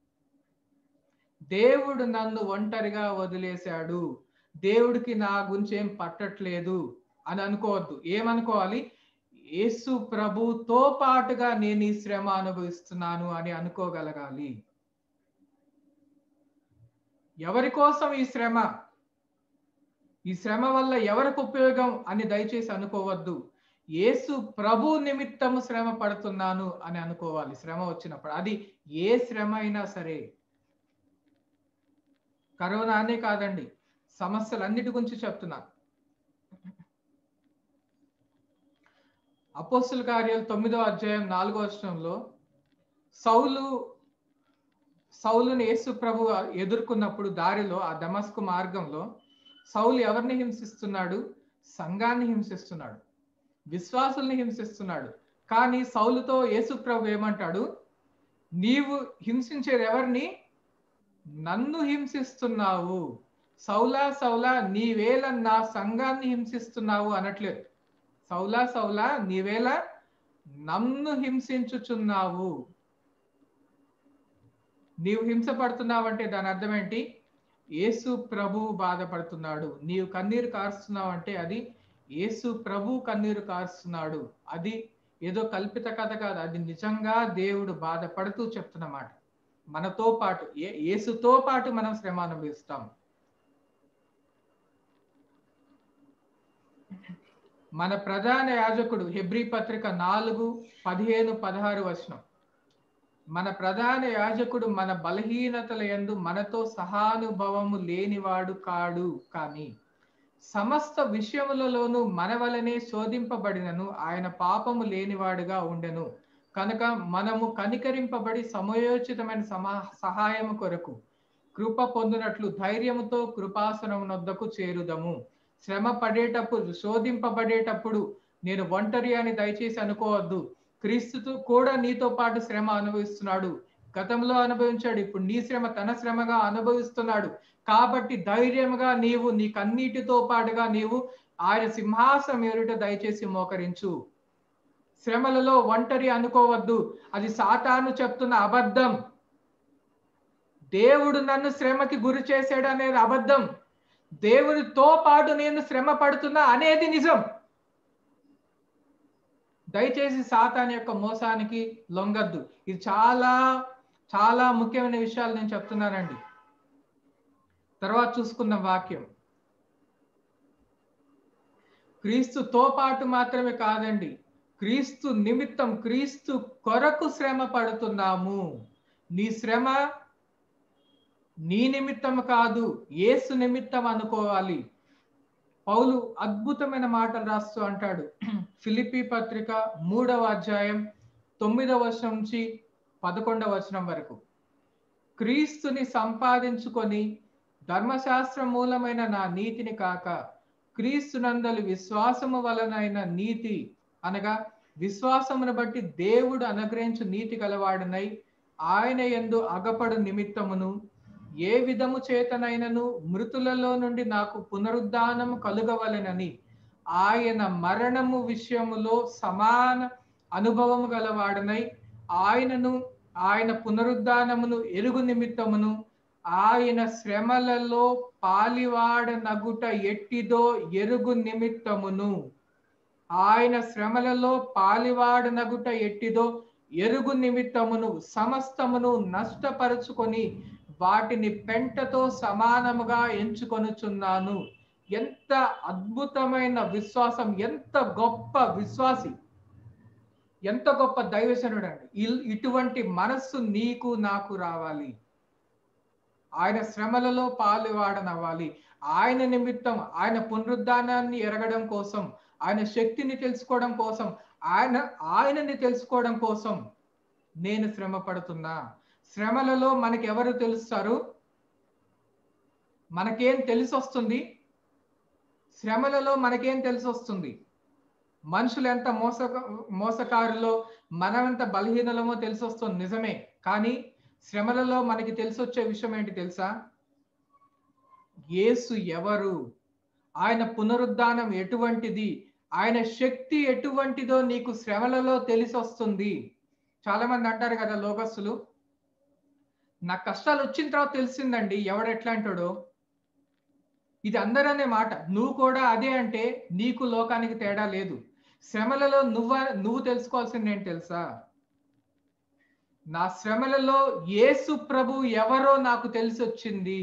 Speaker 1: దేవుడు నన్ను ఒంటరిగా వదిలేశాడు దేవుడికి నా గురించి ఏం పట్టట్లేదు అని అనుకోవద్దు ఏమనుకోవాలి యేసు ప్రభుతో పాటుగా నేను ఈ శ్రమ అనుభవిస్తున్నాను అని అనుకోగలగాలి ఎవరి కోసం ఈ శ్రమ ఈ శ్రమ వల్ల ఎవరికి ఉపయోగం అని దయచేసి అనుకోవద్దు యేసు ప్రభు నిమిత్తము శ్రమ పడుతున్నాను అని అనుకోవాలి శ్రమ వచ్చినప్పుడు అది ఏ శ్రమ అయినా సరే కరోనానే కాదండి సమస్యలన్నిటి గురించి చెప్తున్నా అపోస్తుల కార్యాలు తొమ్మిదో అధ్యాయం నాలుగో వచనంలో సౌలు సౌలుని యేసు ప్రభు ఎదుర్కొన్నప్పుడు దారిలో ఆ దమస్కు మార్గంలో సౌలు ఎవరిని హింసిస్తున్నాడు సంఘాన్ని హింసిస్తున్నాడు విశ్వాసుల్ని హింసిస్తున్నాడు కానీ సౌలుతో యేసు ప్రభు ఏమంటాడు నీవు హింసించేది ఎవరిని నన్ను హింసిస్తున్నావు సౌలా సౌలా నీవేళ నా సంఘాన్ని హింసిస్తున్నావు అనట్లేదు సౌలా సౌలా నీవేళ నన్ను హింసించుచున్నావు నీవు హింస పడుతున్నావంటే దాని అర్థం ఏంటి యేసు ప్రభు బాధపడుతున్నాడు నీవు కన్నీరు కారుస్తున్నావు అంటే అది యేసు ప్రభు కన్నీరు కారుస్తున్నాడు అది ఏదో కల్పిత కథ కాదు అది నిజంగా దేవుడు బాధపడుతూ చెప్తున్నమాట మనతో పాటు ఏ యేసుతో పాటు మనం శ్రమ అనుభవిస్తాం మన ప్రధాన యాజకుడు హెబ్రి పత్రిక నాలుగు పదిహేను పదహారు వచనం మన ప్రధాన యాజకుడు మన బలహీనతల యందు మనతో సహానుభవము లేనివాడు కాడు కానీ సమస్త విషయములలోనూ మన వలనే శోధింపబడినను ఆయన పాపము లేనివాడుగా ఉండెను కనుక మనము కనికరింపబడి సమయోచితమైన సమా సహాయము కొరకు కృప పొందినట్లు ధైర్యముతో కృపాసనం నొద్దకు చేరుదము శ్రమ పడేటప్పుడు శోధింపబడేటప్పుడు నేను ఒంటరి అని దయచేసి అనుకోవద్దు క్రీస్తుతో కూడా నీతో పాటు శ్రమ అనుభవిస్తున్నాడు గతంలో అనుభవించాడు ఇప్పుడు నీ శ్రమ తన శ్రమగా అనుభవిస్తున్నాడు కాబట్టి ధైర్యంగా నీవు నీ కన్నీటితో పాటుగా నీవు ఆయన సింహాసనం ఎరుట దయచేసి మోకరించు శ్రమలలో ఒంటరి అనుకోవద్దు అది సాతాను చెప్తున్న అబద్ధం దేవుడు నన్ను శ్రమకి గురి చేశాడు అనేది అబద్ధం దేవునితో పాటు నేను శ్రమ పడుతున్నా అనేది నిజం దయచేసి సాతాన్ యొక్క మోసానికి లొంగద్దు ఇది చాలా చాలా ముఖ్యమైన విషయాలు నేను చెప్తున్నానండి తర్వాత చూసుకున్న వాక్యం క్రీస్తుతో పాటు మాత్రమే కాదండి క్రీస్తు నిమిత్తం క్రీస్తు కొరకు శ్రమ పడుతున్నాము నీ శ్రమ నీ నిమిత్తం కాదు ఏసు నిమిత్తం అనుకోవాలి పౌలు అద్భుతమైన మాటలు రాస్తూ అంటాడు ఫిలిపి పత్రిక మూడవ అధ్యాయం తొమ్మిదవ వచనం నుంచి పదకొండవ వచనం వరకు క్రీస్తుని సంపాదించుకొని ధర్మశాస్త్ర మూలమైన నా నీతిని కాక క్రీస్తునందలి విశ్వాసము వలనైన నీతి అనగా విశ్వాసమును బట్టి దేవుడు అనుగ్రహించు నీతి గలవాడనై ఆయన ఎందు అగపడు నిమిత్తమును ఏ విధము చేతనైనను మృతులలో నుండి నాకు పునరుద్ధానము కలుగవలెనని ఆయన మరణము విషయములో సమాన అనుభవము గలవాడనై ఆయనను ఆయన పునరుద్ధానమును ఎరుగు నిమిత్తమును ఆయన శ్రమలలో పాలివాడనగుట ఎట్టిదో ఎరుగు నిమిత్తమును ఆయన శ్రమలలో పాలివాడనగుట ఎట్టిదో ఎరుగు నిమిత్తమును సమస్తమును నష్టపరుచుకొని వాటిని పెంటతో సమానముగా ఎంచుకొనుచున్నాను ఎంత అద్భుతమైన విశ్వాసం ఎంత గొప్ప విశ్వాసి ఎంత గొప్ప దైవశనుడు అండి ఇటువంటి మనస్సు నీకు నాకు రావాలి ఆయన శ్రమలలో పాలువాడనవ్వాలి ఆయన నిమిత్తం ఆయన పునరుద్ధానాన్ని ఎరగడం కోసం ఆయన శక్తిని తెలుసుకోవడం కోసం ఆయన ఆయనని తెలుసుకోవడం కోసం నేను శ్రమ పడుతున్నా శ్రమలలో మనకి ఎవరు తెలుస్తారు మనకేం తెలిసి వస్తుంది శ్రమలలో మనకేం తెలిసి వస్తుంది మనుషులు ఎంత మోస మోసకారులో మనమెంత బలహీనలమో తెలిసి వస్తుంది నిజమే కానీ శ్రమలలో మనకి తెలిసి వచ్చే విషయం ఏంటి తెలుసా యేసు ఎవరు ఆయన పునరుద్ధానం ఎటువంటిది ఆయన శక్తి ఎటువంటిదో నీకు శ్రమలలో తెలిసి వస్తుంది చాలా మంది అంటారు కదా లోకస్తులు నాకు కష్టాలు వచ్చిన తర్వాత తెలిసిందండి ఎవడు ఎట్లాంటాడో ఇది అందరనే మాట నువ్వు కూడా అదే అంటే నీకు లోకానికి తేడా లేదు శ్రమలలో నువ్వ నువ్వు తెలుసుకోవాల్సింది ఏంటి తెలుసా నా శ్రమలలో యేసు ప్రభు ఎవరో నాకు తెలిసి వచ్చింది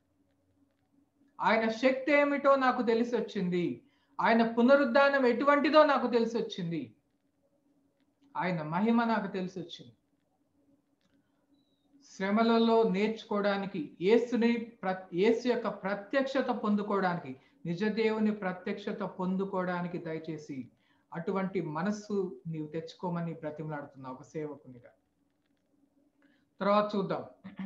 Speaker 1: ఆయన శక్తి ఏమిటో నాకు తెలిసి వచ్చింది ఆయన పునరుద్ధానం ఎటువంటిదో నాకు తెలిసి వచ్చింది ఆయన మహిమ నాకు తెలిసి వచ్చింది శ్రమలలో నేర్చుకోవడానికి ఏసుని ప్ర ఏసు యొక్క ప్రత్యక్షత పొందుకోవడానికి నిజదేవుని ప్రత్యక్షత పొందుకోవడానికి దయచేసి అటువంటి మనస్సు నీవు తెచ్చుకోమని బ్రతిమలాడుతున్నా ఒక సేవకునిగా తర్వాత చూద్దాం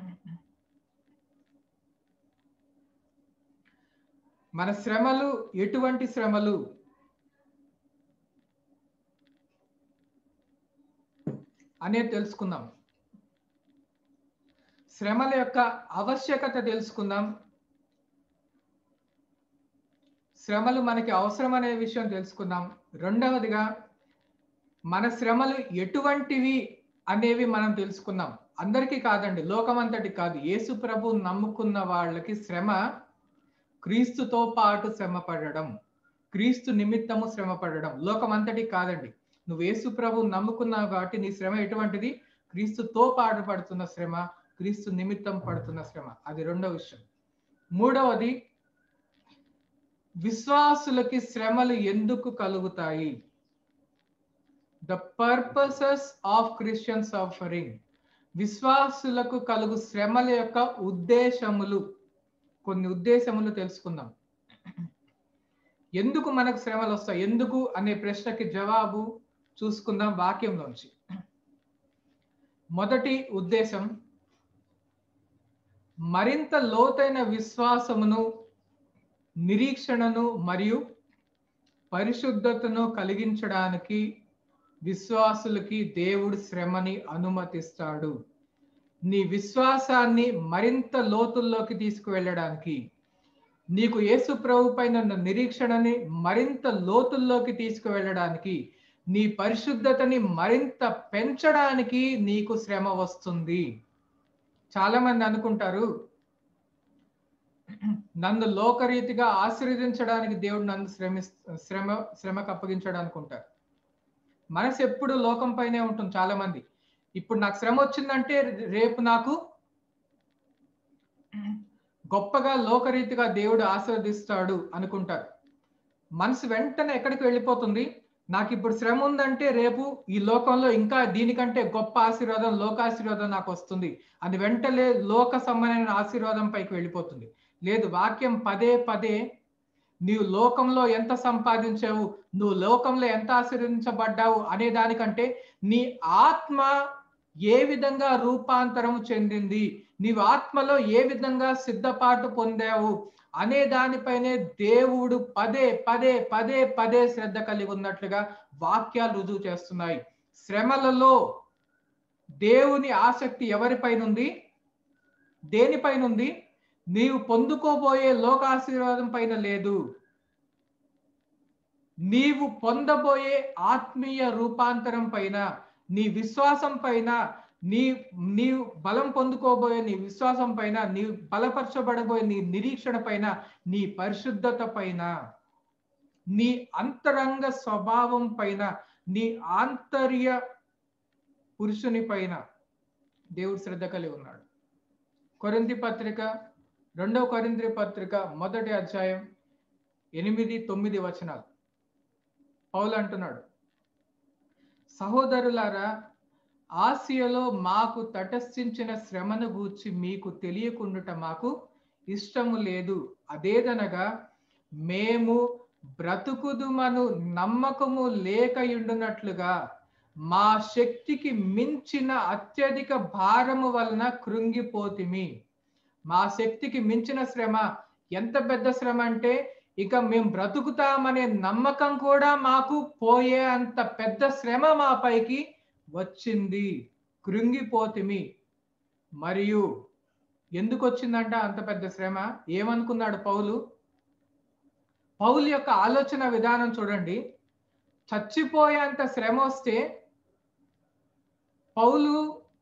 Speaker 1: మన శ్రమలు ఎటువంటి శ్రమలు అనేది తెలుసుకుందాం శ్రమల యొక్క ఆవశ్యకత తెలుసుకుందాం శ్రమలు మనకి అవసరం అనే విషయం తెలుసుకుందాం రెండవదిగా మన శ్రమలు ఎటువంటివి అనేవి మనం తెలుసుకుందాం అందరికీ కాదండి లోకమంతటి కాదు యేసు ప్రభు నమ్ముకున్న వాళ్ళకి శ్రమ క్రీస్తుతో పాటు శ్రమ పడడం క్రీస్తు నిమిత్తము శ్రమ పడడం లోకమంతటి కాదండి నువ్వు యేసు ప్రభు నమ్ముకున్నావు కాబట్టి నీ శ్రమ ఎటువంటిది క్రీస్తుతో పాటు పడుతున్న శ్రమ క్రీస్తు నిమిత్తం పడుతున్న శ్రమ అది రెండో విషయం మూడవది విశ్వాసులకి శ్రమలు ఎందుకు కలుగుతాయి the purposes of Christian suffering విశ్వాసులకు కలుగు శ్రమల యొక్క ఉద్దేశములు కొన్ని ఉద్దేశములు తెలుసుకుందాం ఎందుకు మనకు శ్రమలు వస్తాయి ఎందుకు అనే ప్రశ్నకి జవాబు చూసుకుందాం వాక్యంలోంచి మొదటి ఉద్దేశం మరింత లోతైన విశ్వాసమును నిరీక్షణను మరియు పరిశుద్ధతను కలిగించడానికి విశ్వాసులకి దేవుడు శ్రమని అనుమతిస్తాడు నీ విశ్వాసాన్ని మరింత లోతుల్లోకి తీసుకువెళ్ళడానికి నీకు యేసు ప్రభు పైన ఉన్న నిరీక్షణని మరింత లోతుల్లోకి తీసుకువెళ్ళడానికి నీ పరిశుద్ధతని మరింత పెంచడానికి నీకు శ్రమ వస్తుంది చాలా మంది అనుకుంటారు నన్ను లోకరీతిగా ఆశీర్వదించడానికి దేవుడు నన్ను శ్రమి శ్రమ శ్రమకు అప్పగించాడు ఉంటారు మనసు ఎప్పుడు లోకం పైనే ఉంటుంది చాలా మంది ఇప్పుడు నాకు శ్రమ వచ్చిందంటే రేపు నాకు గొప్పగా లోకరీతిగా దేవుడు ఆశీర్వదిస్తాడు అనుకుంటారు మనసు వెంటనే ఎక్కడికి వెళ్ళిపోతుంది నాకు ఇప్పుడు శ్రమ ఉందంటే రేపు ఈ లోకంలో ఇంకా దీనికంటే గొప్ప ఆశీర్వాదం లోకాశీర్వాదం నాకు వస్తుంది అది వెంటనే లోక సంబంధమైన ఆశీర్వాదం పైకి వెళ్ళిపోతుంది లేదు వాక్యం పదే పదే నీవు లోకంలో ఎంత సంపాదించావు నువ్వు లోకంలో ఎంత ఆశీర్వదించబడ్డావు అనే దానికంటే నీ ఆత్మ ఏ విధంగా రూపాంతరం చెందింది నీవు ఆత్మలో ఏ విధంగా సిద్ధపాటు పొందావు అనే దానిపైనే దేవుడు పదే పదే పదే పదే శ్రద్ధ కలిగి ఉన్నట్లుగా వాక్యాలు రుజువు చేస్తున్నాయి శ్రమలలో దేవుని ఆసక్తి ఎవరిపైన ఉంది దేనిపైన ఉంది నీవు పొందుకోబోయే లోకాశీర్వాదం పైన లేదు నీవు పొందబోయే ఆత్మీయ రూపాంతరం పైన నీ విశ్వాసం పైన నీ నీవు బలం పొందుకోబోయే నీ విశ్వాసం పైన నీ బలపరచబడబోయే నీ నిరీక్షణ పైన నీ పరిశుద్ధత పైన నీ అంతరంగ స్వభావం పైన నీ ఆంతర్య పురుషుని పైన దేవుడు శ్రద్ధ కలిగి ఉన్నాడు కొరింతి పత్రిక రెండవ కొరింతి పత్రిక మొదటి అధ్యాయం ఎనిమిది తొమ్మిది వచనాలు పౌలు అంటున్నాడు సహోదరులారా ఆసియలో మాకు తటస్థించిన శ్రమను గూర్చి మీకు తెలియకుండుట మాకు ఇష్టము లేదు అదేదనగా మేము బ్రతుకుదుమను నమ్మకము లేకయుండునట్లుగా మా శక్తికి మించిన అత్యధిక భారము వలన కృంగిపోతిమి మా శక్తికి మించిన శ్రమ ఎంత పెద్ద శ్రమ అంటే ఇక మేము బ్రతుకుతామనే నమ్మకం కూడా మాకు పోయే అంత పెద్ద శ్రమ మా పైకి వచ్చింది కృంగిపోతిమి మరియు ఎందుకు వచ్చిందంట అంత పెద్ద శ్రమ ఏమనుకున్నాడు పౌలు పౌలు యొక్క ఆలోచన విధానం చూడండి చచ్చిపోయేంత శ్రమ వస్తే పౌలు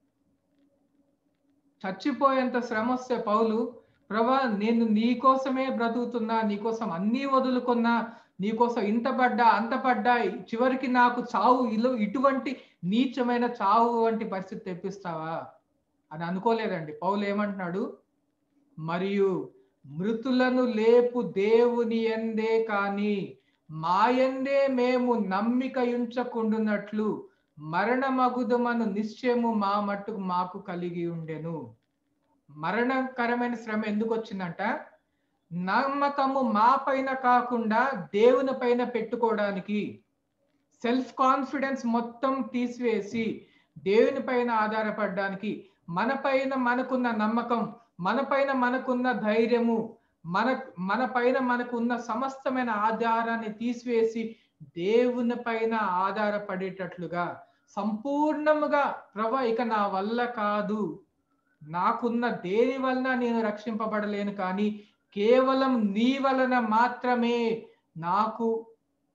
Speaker 1: చచ్చిపోయేంత శ్రమ వస్తే పౌలు ప్రభా నేను నీ కోసమే బ్రతుకుతున్నా నీకోసం అన్నీ వదులుకున్నా నీకోసం ఇంత పడ్డా అంత పడ్డా చివరికి నాకు చావు ఇలు ఇటువంటి నీచమైన చావు వంటి పరిస్థితి తెప్పిస్తావా అని అనుకోలేదండి పౌలు ఏమంటున్నాడు మరియు మృతులను లేపు దేవుని ఎందే కాని మాయందే మేము నమ్మిక ఉంచకుండునట్లు మరణమగుదమను నిశ్చయము మా మట్టుకు మాకు కలిగి ఉండెను మరణకరమైన శ్రమ ఎందుకు వచ్చిందంట నమ్మకము మా పైన కాకుండా దేవుని పైన పెట్టుకోవడానికి సెల్ఫ్ కాన్ఫిడెన్స్ మొత్తం తీసివేసి దేవుని పైన ఆధారపడడానికి మన పైన మనకున్న నమ్మకం మన పైన మనకున్న ధైర్యము మన మన పైన మనకున్న సమస్తమైన ఆధారాన్ని తీసివేసి దేవుని పైన ఆధారపడేటట్లుగా సంపూర్ణముగా ప్రభా ఇక నా వల్ల కాదు నాకున్న దేని వలన నేను రక్షింపబడలేను కానీ కేవలం నీ వలన మాత్రమే నాకు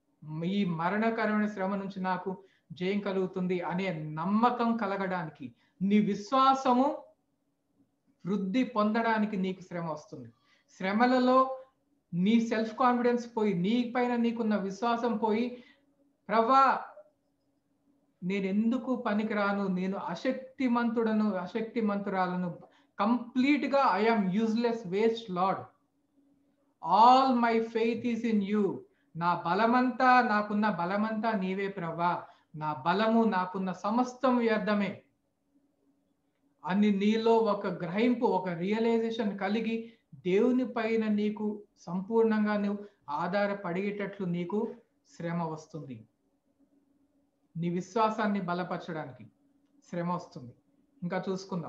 Speaker 1: ఈ మరణకరమైన శ్రమ నుంచి నాకు జయం కలుగుతుంది అనే నమ్మకం కలగడానికి నీ విశ్వాసము వృద్ధి పొందడానికి నీకు శ్రమ వస్తుంది శ్రమలలో నీ సెల్ఫ్ కాన్ఫిడెన్స్ పోయి నీ పైన నీకున్న విశ్వాసం పోయి ప్రవ్వా నేను ఎందుకు పనికిరాను నేను అశక్తిమంతుడను అశక్తిమంతురాలను కంప్లీట్ గా I'm useless waste Lord all my faith is in you నా బలమంతా నాకున్న బలమంతా నీవే ప్రవ్వా నా బలము నాకున్న సమస్తం వ్యర్థమే అని నీలో ఒక గ్రహింపు ఒక రియలైజేషన్ కలిగి దేవుని పైన నీకు సంపూర్ణంగా నువ్వు ఆధారపడేటట్లు నీకు శ్రమ వస్తుంది నీ విశ్వాసాన్ని బలపరచడానికి శ్రమ వస్తుంది ఇంకా చూసుకుందాం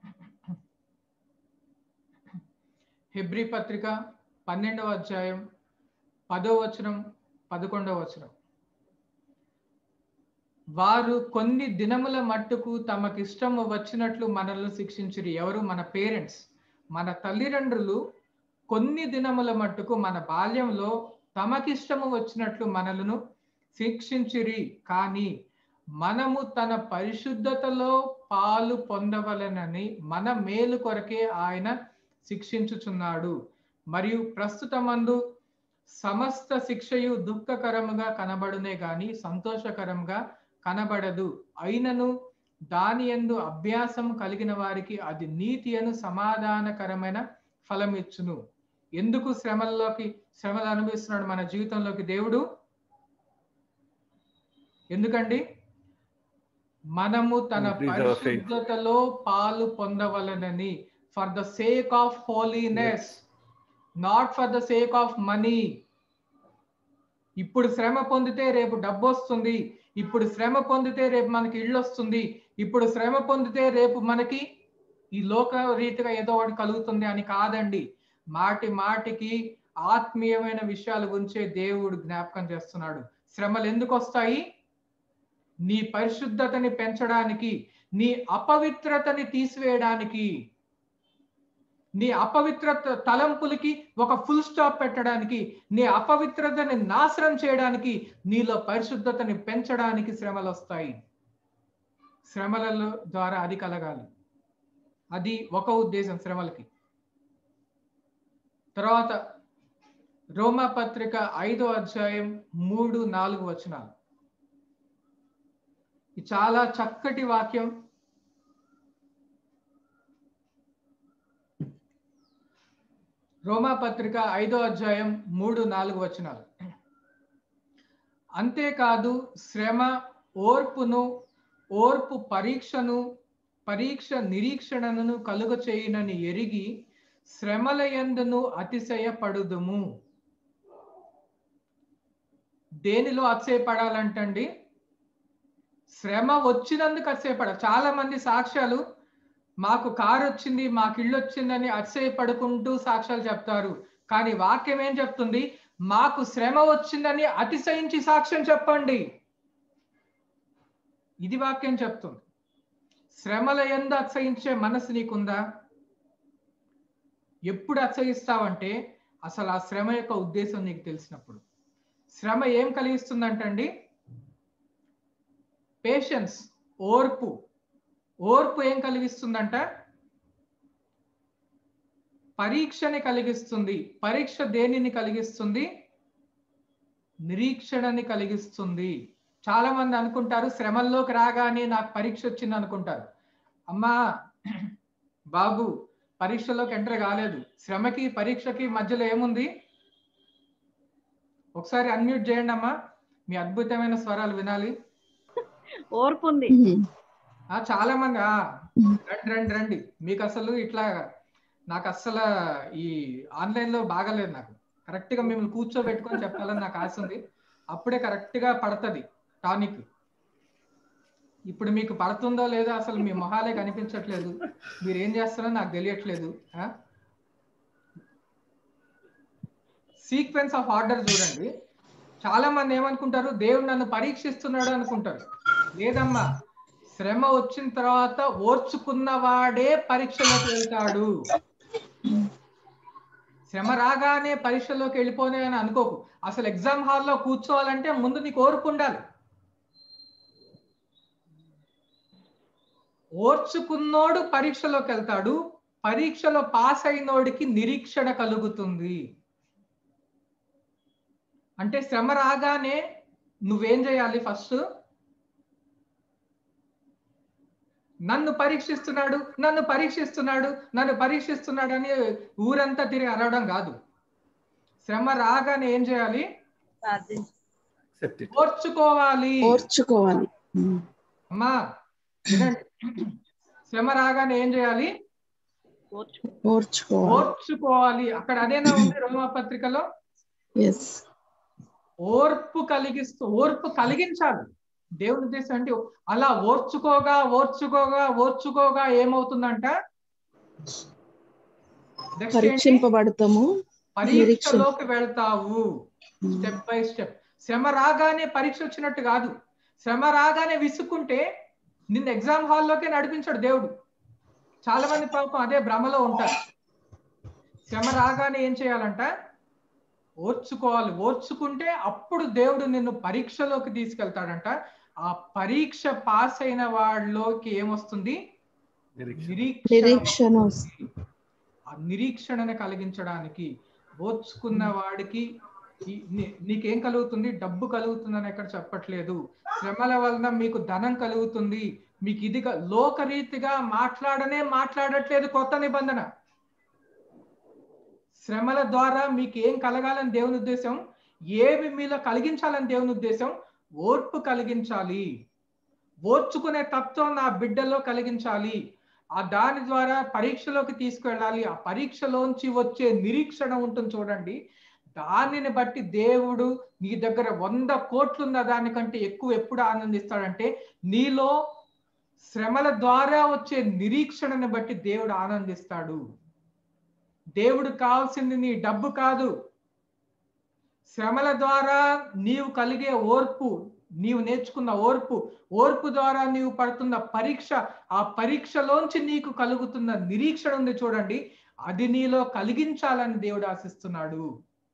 Speaker 1: హెబ్రి పత్రిక పన్నెండవ అధ్యాయం పదో వచనం పదకొండవ వచనం వారు కొన్ని దినముల మట్టుకు తమకిష్టము వచ్చినట్లు మనల్ని శిక్షించిరి ఎవరు మన పేరెంట్స్ మన తల్లిదండ్రులు కొన్ని దినముల మట్టుకు మన బాల్యంలో తమకిష్టము వచ్చినట్లు మనలను శిక్షించిరి కానీ మనము తన పరిశుద్ధతలో పాలు పొందవలనని మన మేలు కొరకే ఆయన శిక్షించుచున్నాడు మరియు ప్రస్తుతమందు సమస్త శిక్షయు దుఃఖకరముగా కనబడునే గాని సంతోషకరంగా కనబడదు అయినను దాని ఎందు అభ్యాసం కలిగిన వారికి అది నీతి అను సమాధానకరమైన ఫలం ఇచ్చును ఎందుకు శ్రమల్లోకి శ్రమలు అనుభవిస్తున్నాడు మన జీవితంలోకి దేవుడు ఎందుకండి మనము తన
Speaker 2: Increase our faith.
Speaker 1: పరిశుద్ధతలో పాలు పొందవలనని for the sake of holiness not for the sake of money ఇప్పుడు శ్రమ పొందితే రేపు డబ్బు వస్తుంది ఇప్పుడు శ్రమ పొందితే రేపు మనకి ఇల్లు వస్తుంది ఇప్పుడు శ్రమ పొందితే రేపు మనకి ఈ లోక రీతిగా ఏదో ఒకటి కలుగుతుంది అని కాదండి మాటి మాటికి ఆత్మీయమైన విషయాల గురించే దేవుడు జ్ఞాపకం చేస్తున్నాడు శ్రమలు ఎందుకు వస్తాయి నీ పరిశుద్ధతని పెంచడానికి నీ అపవిత్రతని తీసివేయడానికి నీ అపవిత్రత తలంపులకి ఒక ఫుల్ స్టాప్ పెట్టడానికి నీ అపవిత్రతని నాశనం చేయడానికి నీలో పరిశుద్ధతని పెంచడానికి శ్రమలు వస్తాయి శ్రమల ద్వారా అది కలగాలి అది ఒక ఉద్దేశం శ్రమలకి తర్వాత రోమా పత్రిక ఐదో అధ్యాయం మూడు నాలుగు వచనాలు ఇది చాలా చక్కటి వాక్యం రోమా పత్రిక ఐదో అధ్యాయం మూడు నాలుగు వచనాలు అంతేకాదు శ్రమ ఓర్పును ఓర్పు పరీక్షను పరీక్ష నిరీక్షణను కలుగ చేయునని ఎరిగి శ్రమల యందును అతిశయపడుదుము దేనిలో అతిశయపడాలంటండి శ్రమ వచ్చినందుకు అతిశయపడాలి చాలా మంది సాక్ష్యాలు మాకు కారు వచ్చింది మాకు ఇల్లు వచ్చిందని అతిశయపడుకుంటూ సాక్ష్యాలు చెప్తారు కానీ వాక్యం ఏం చెప్తుంది మాకు శ్రమ వచ్చిందని అతిశయించి సాక్ష్యం చెప్పండి ఇది వాక్యం చెప్తుంది శ్రమల ఎందు అతిశయించే మనసు నీకుందా ఎప్పుడు అతిశయిస్తావంటే అసలు ఆ శ్రమ యొక్క ఉద్దేశం నీకు తెలిసినప్పుడు శ్రమ ఏం కలిగిస్తుందంటండి పేషెన్స్ ఓర్పు ఓర్పు ఏం కలిగిస్తుందంట పరీక్షని కలిగిస్తుంది పరీక్ష దేనిని కలిగిస్తుంది నిరీక్షణని కలిగిస్తుంది చాలా మంది అనుకుంటారు శ్రమల్లోకి రాగానే నాకు పరీక్ష వచ్చింది అనుకుంటారు అమ్మా బాబు పరీక్షలోకి ఎంటర్ కాలేదు శ్రమకి పరీక్షకి మధ్యలో ఏముంది ఒకసారి అన్మ్యూట్ చేయండి అమ్మా మీ అద్భుతమైన స్వరాలు వినాలి
Speaker 3: ఓర్పు ఉంది
Speaker 1: ఆ చాలా మంది ఆ రండి రండి రండి మీకు అసలు ఇట్లా నాకు అస్సలు ఈ ఆన్లైన్ లో బాగాలేదు నాకు కరెక్ట్ గా మిమ్మల్ని కూర్చోబెట్టుకొని చెప్పాలని నాకు ఆశ ఉంది అప్పుడే కరెక్ట్ గా పడుతుంది టానిక్ ఇప్పుడు మీకు పడుతుందో లేదో అసలు మీ మొహాలే కనిపించట్లేదు మీరు ఏం చేస్తారో నాకు తెలియట్లేదు సీక్వెన్స్ ఆఫ్ ఆర్డర్ చూడండి చాలా మంది ఏమనుకుంటారు దేవుడు నన్ను పరీక్షిస్తున్నాడు అనుకుంటారు లేదమ్మా శ్రమ వచ్చిన తర్వాత ఓర్చుకున్నవాడే పరీక్షలోకి వెళ్తాడు శ్రమ రాగానే పరీక్షలోకి వెళ్ళిపోనే అని అనుకోకు అసలు ఎగ్జామ్ హాల్లో కూర్చోవాలంటే ముందు నీకు ఓర్పు ఉండాలి ఓర్చుకున్నోడు పరీక్షలోకి వెళ్తాడు పరీక్షలో పాస్ అయినోడికి నిరీక్షణ కలుగుతుంది అంటే శ్రమ రాగానే నువ్వేం చేయాలి ఫస్ట్ నన్ను పరీక్షిస్తున్నాడు నన్ను పరీక్షిస్తున్నాడు నన్ను పరీక్షిస్తున్నాడు అని ఊరంతా తిరిగి అరవడం కాదు శ్రమ రాగానే ఏం చేయాలి
Speaker 2: Accept it.
Speaker 1: ఓర్చుకోవాలి
Speaker 4: ఓర్చుకోవాలి ఉమ్.
Speaker 1: అమ్మా వినండి. శ్రమ రాగానే ఏం చేయాలి
Speaker 3: ఓర్చు
Speaker 4: ఓర్చుకోవాలి
Speaker 1: ఓర్చుకోవాలి అక్కడ అదేనా ఉంది రోమా పత్రికలో
Speaker 4: ఎస్
Speaker 1: ఓర్పు కలిగిస్తూ ఓర్పు కలిగించాలి దేవుని ఉద్దేశం అంటే అలా ఓర్చుకోగా ఓర్చుకోగా ఓర్చుకోగా ఏమవుతుందంట Next ఏంటి?
Speaker 4: పరీక్షింపబడతాము
Speaker 1: పరీక్షలోకి వెళ్తావు స్టెప్ బై స్టెప్ శ్రమ రాగానే పరీక్ష వచ్చినట్టు కాదు శ్రమ రాగానే విసుక్కుంటే నిన్ను ఎగ్జామ్ హాల్లోకే నడిపించాడు దేవుడు చాలా మంది పాపం అదే భ్రమలో ఉంటారు శ్రమ రాగానే ఏం చేయాలంట ఓర్చుకోవాలి ఓర్చుకుంటే అప్పుడు దేవుడు నిన్ను పరీక్షలోకి తీసుకెళ్తాడంట ఆ పరీక్ష పాస్ అయిన వాళ్ళలోకి ఏమొస్తుంది
Speaker 2: నిరీక్షణ.
Speaker 1: నిరీక్షణ
Speaker 4: నిరీక్షణ
Speaker 1: వస్తుంది. ఆ నిరీక్షణను కలిగించడానికి ఓర్చుకున్న వాడికి ఈ- నీ- నీకేం కలుగుతుంది డబ్బు కలుగుతుందని ఎక్కడ చెప్పట్లేదు శ్రమల వలన మీకు ధనం కలుగుతుంది మీకు ఇది క- లోకరీతిగా మాట్లాడనే మాట్లాడట్లేదు కొత్త నిబంధన శ్రమల ద్వారా మీకు ఏం కలగాలని దేవుని ఉద్దేశం ఏమి మీలో కలిగించాలని దేవుని ఉద్దేశం ఓర్పు కలిగించాలి ఓర్చుకునే తత్వం నా బిడ్డలో కలిగించాలి ఆ దాని ద్వారా పరీక్షలోకి తీసుకువెళ్ళాలి ఆ పరీక్షలోంచి వచ్చే నిరీక్షణ ఉంటుంది చూడండి దానిని బట్టి దేవుడు నీ దగ్గర వంద కోట్లున్న దానికంటే ఎక్కువ ఎప్పుడు ఆనందిస్తాడంటే నీలో శ్రమల ద్వారా వచ్చే నిరీక్షణని బట్టి దేవుడు ఆనందిస్తాడు దేవుడు కావాల్సింది నీ డబ్బు కాదు శ్రమల ద్వారా నీవు కలిగే ఓర్పు నీవు నేర్చుకున్న ఓర్పు ఓర్పు ద్వారా నీవు పడుతున్న పరీక్ష ఆ పరీక్షలోంచి నీకు కలుగుతున్న నిరీక్షణ ఉంది చూడండి అది నీలో కలిగించాలని దేవుడు ఆశిస్తున్నాడు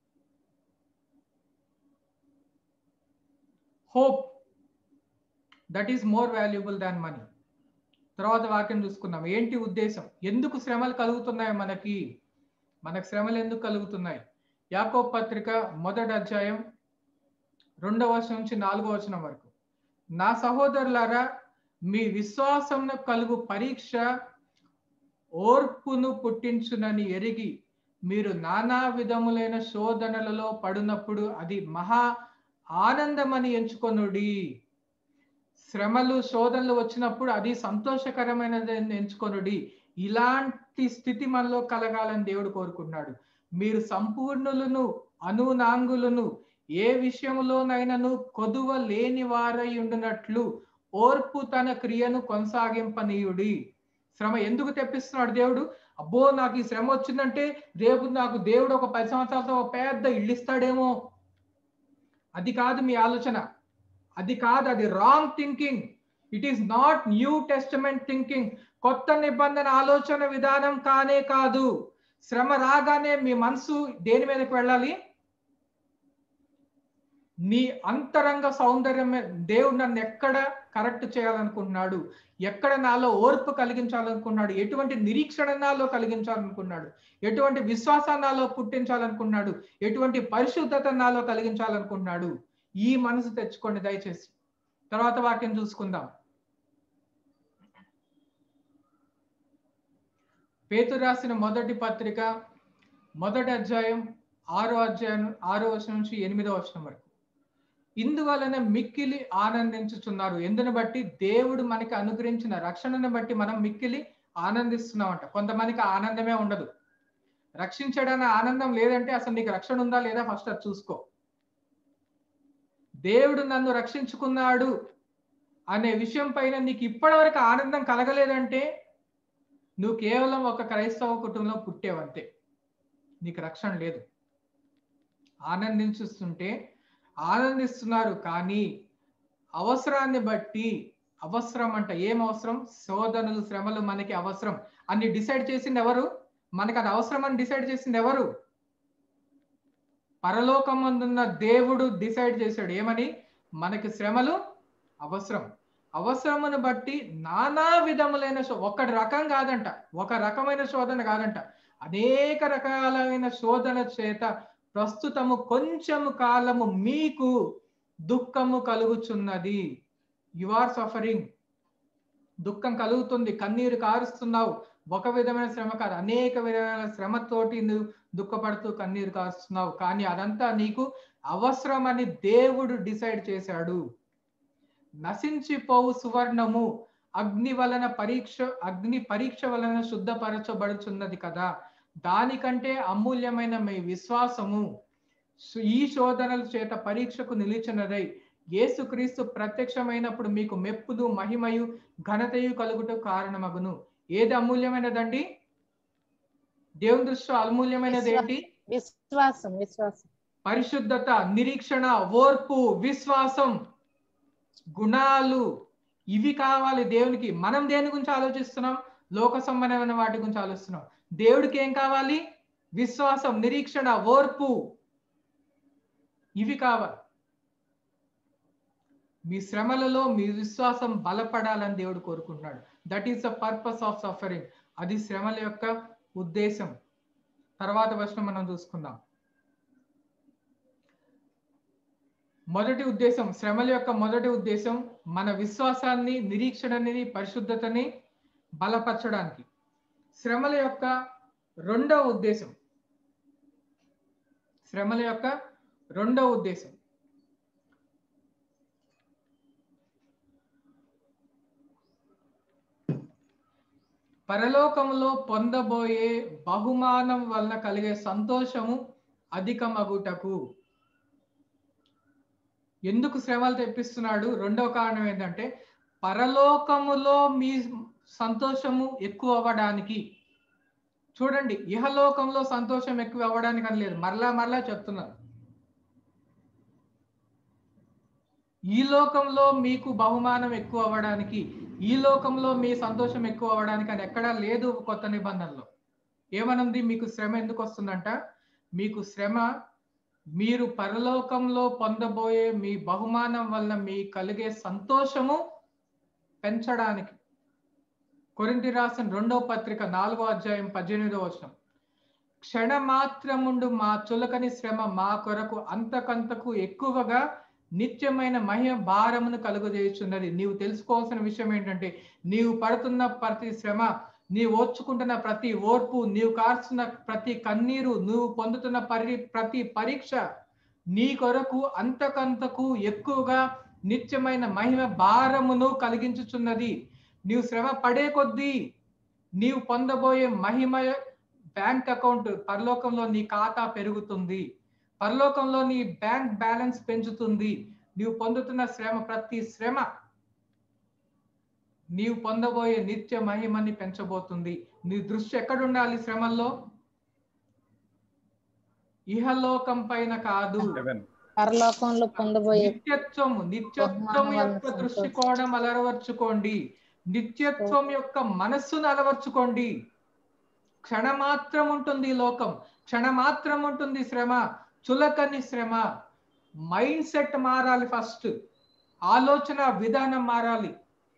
Speaker 1: hope that is more valuable than money తర్వాత వాక్యం చూసుకుందాం ఏంటి ఉద్దేశం ఎందుకు శ్రమలు కలుగుతున్నాయి మనకి మనకు శ్రమలు ఎందుకు కలుగుతున్నాయి యాకో పత్రిక మొదటి అధ్యాయం రెండవ వచనం నుంచి నాలుగో వచనం వరకు నా సహోదరులారా మీ విశ్వాసం కలుగు పరీక్ష ఓర్పును పుట్టించునని ఎరిగి మీరు నానా విధములైన శోధనలలో పడినప్పుడు అది మహా ఆనందమని ఎంచుకొనుడి శ్రమలు శోధనలు వచ్చినప్పుడు అది సంతోషకరమైనది ఎంచుకొనుడి ఇలాంటి స్థితి మనలో కలగాలని దేవుడు కోరుకుంటున్నాడు మీరు సంపూర్ణులను అనునాంగులను ఏ విషయంలోనైనాను కొదువ లేని వారై ఉండినట్లు ఓర్పు తన క్రియను కొనసాగింపనీయుడి శ్రమ ఎందుకు తెప్పిస్తున్నాడు దేవుడు అబ్బో నాకు ఈ శ్రమ వచ్చిందంటే రేపు నాకు దేవుడు ఒక పది సంవత్సరాలతో ఒక పెద్ద ఇల్లు ఇస్తాడేమో అది కాదు మీ ఆలోచన అది కాదు అది wrong thinking it is not New Testament thinking కొత్త నిబంధన ఆలోచన విధానం కానే కాదు శ్రమ రాగానే మీ మనసు దేని మీదకి వెళ్ళాలి నీ అంతరంగ సౌందర్యం దేవుడు నన్ను ఎక్కడ కరెక్ట్ చేయాలనుకుంటున్నాడు ఎక్కడ నాలో ఓర్పు కలిగించాలనుకున్నాడు ఎటువంటి నిరీక్షణ నాలో కలిగించాలనుకున్నాడు ఎటువంటి విశ్వాసాన్ని నాలో పుట్టించాలనుకున్నాడు ఎటువంటి పరిశుద్ధత నాలో కలిగించాలనుకున్నాడు ఈ మనసు తెచ్చుకోండి దయచేసి తర్వాత వాక్యం చూసుకుందాం పేతు రాసిన మొదటి పత్రిక మొదటి అధ్యాయం ఆరో అధ్యాయం ఆరో వచనం నుంచి ఎనిమిదో వచనం వరకు ఇందువలన మిక్కిలి ఆనందించుచున్నారు ఎందుని బట్టి దేవుడు మనకి అనుగ్రహించిన రక్షణను బట్టి మనం మిక్కిలి ఆనందిస్తున్నామంట కొంతమందికి ఆనందమే ఉండదు రక్షించడానికి ఆనందం లేదంటే అసలు నీకు రక్షణ ఉందా లేదా ఫస్ట్ అది చూసుకో దేవుడు నన్ను రక్షించుకున్నాడు అనే విషయం పైన నీకు ఇప్పటివరకు ఆనందం కలగలేదంటే నువ్వు కేవలం ఒక క్రైస్తవ కుటుంబంలో పుట్టేవంతే నీకు రక్షణ లేదు ఆనందించుస్తుంటే ఆనందిస్తున్నారు కానీ అవసరాన్ని బట్టి అవసరం అంట ఏం అవసరం శోధనలు శ్రమలు మనకి అవసరం అని డిసైడ్ చేసింది ఎవరు మనకు అది అవసరం అని డిసైడ్ చేసింది ఎవరు పరలోకమందున్న దేవుడు డిసైడ్ చేశాడు ఏమని మనకి శ్రమలు అవసరం అవసరమును బట్టి నానా విధములైన శో- ఒక రకం కాదంట ఒక రకమైన శోధన కాదంట అనేక రకాలైన శోధన చేత ప్రస్తుతము కొంచెము కాలము మీకు దుఃఖము కలుగుచున్నది యు ఆర్ సఫరింగ్ దుఃఖం కలుగుతుంది కన్నీరు కారుస్తున్నావు ఒక విధమైన శ్రమ కాదు అనేక విధమైన శ్రమతోటి నువ్వు దుఃఖపడుతూ కన్నీరు కారుస్తున్నావు కానీ అదంతా నీకు అవసరమని దేవుడు డిసైడ్ చేశాడు నశించిపోవు సువర్ణము అగ్ని వలన పరీక్ష అగ్ని పరీక్ష వలన శుద్ధపరచబడుచున్నది కదా దానికంటే అమూల్యమైన మీ విశ్వాసము సు- ఈ శోధనల చేత పరీక్షకు నిలిచినదై యేసుక్రీస్తు ప్రత్యక్షమైనప్పుడు మీకు మెప్పుదు మహిమయు ఘనతయు కలుగుట కారణమగును ఏది అమూల్యమైనదండి దేవుని దృష్టిలో అమూల్యమైనది ఏంటి
Speaker 5: విశ్వాసం విశ్వాసం
Speaker 1: పరిశుద్ధత నిరీక్షణ ఓర్పు విశ్వాసం గుణాలు ఇవి కావాలి దేవునికి మనం దేని గురించి ఆలోచిస్తున్నాం లోక సంబంధమైన వాటి గురించి ఆలోచిస్తున్నాం దేవుడికి ఏం కావాలి విశ్వాసం నిరీక్షణ ఓర్పు ఇవి కావాలి మీ శ్రమలలో మీ విశ్వాసం బలపడాలని దేవుడు కోరుకుంటున్నాడు that is the purpose of suffering అది శ్రమల యొక్క ఉద్దేశం తర్వాత వర్షం మనం చూసుకుందాం మొదటి ఉద్దేశం శ్రమల యొక్క మొదటి ఉద్దేశం మన విశ్వాసాన్ని నిరీక్షణని పరిశుద్ధతని బలపరచడానికి శ్రమల యొక్క రెండవ ఉద్దేశం శ్రమల యొక్క రెండవ ఉద్దేశం పరలోకములో పొందబోయే బహుమానం వలన కలిగే సంతోషము అధికమగుటకు ఎందుకు శ్రమలు తెప్పిస్తున్నాడు రెండవ కారణం ఏంటంటే పరలోకములో మీ సంతోషము ఎక్కువ అవ్వడానికి చూడండి ఇహలోకంలో సంతోషం ఎక్కువ అవ్వడానికి అని లేదు మరలా మరలా చెప్తున్నాను ఈ లోకంలో మీకు బహుమానం ఎక్కువ అవ్వడానికి ఈ లోకంలో మీ సంతోషం ఎక్కువ అవ్వడానికి అని ఎక్కడా లేదు కొత్త నిబంధనలో ఏమనుంది మీకు శ్రమ ఎందుకు వస్తుందంట మీకు శ్రమ మీరు పరలోకంలో పొందబోయే మీ బహుమానం వల్ల మీ కలిగే సంతోషము పెంచడానికి కొరింటి రాసిన రెండో పత్రిక నాలుగో అధ్యాయం పద్దెనిమిదో వచనం క్షణమాత్రముండు మా చులకని శ్రమ మా కొరకు అంతకంతకు ఎక్కువగా నిత్యమైన మహిమ భారమును కలుగజేయుచున్నది నీవు తెలుసుకోవాల్సిన విషయం ఏంటంటే నీవు పడుతున్న ప్రతి శ్రమ నీవు ఓర్చుకుంటున్న ప్రతి ఓర్పు నీవు కార్చున్న ప్రతి కన్నీరు నువ్వు పొందుతున్న పరి ప్రతి పరీక్ష నీ కొరకు అంతకంతకు ఎక్కువగా నిత్యమైన మహిమ భారమును కలిగించుచున్నది నీవు శ్రమ పడే కొద్దీ నీవు పొందబోయే మహిమ బ్యాంక్ అకౌంట్ పరలోకంలో నీ ఖాతా పెరుగుతుంది పరలోకంలో నీ బ్యాంక్ బ్యాలెన్స్ పెంచుతుంది నీవు పొందుతున్న శ్రమ ప్రతి శ్రమ నీవు పొందబోయే నిత్య మహిమని పెంచబోతుంది నీ దృష్టి ఎక్కడ ఉండాలి శ్రమల్లో ఇహలోకం పైన కాదు
Speaker 2: Heaven.
Speaker 5: పరలోకంలో పొందబోయే
Speaker 1: నిత్యత్వము నిత్యత్వం
Speaker 5: బహుమానం
Speaker 1: యొక్క
Speaker 5: వలన
Speaker 1: దృష్టికోణం అలవరుచుకోండి నిత్యత్వం యొక్క మనస్సును అలవర్చుకోండి క్షణమాత్రం ఉంటుంది ఈ లోకం క్షణమాత్రం ఉంటుంది శ్రమ చులకని శ్రమ మైండ్ సెట్ మారాలి ఫస్ట్ ఆలోచన విధానం మారాలి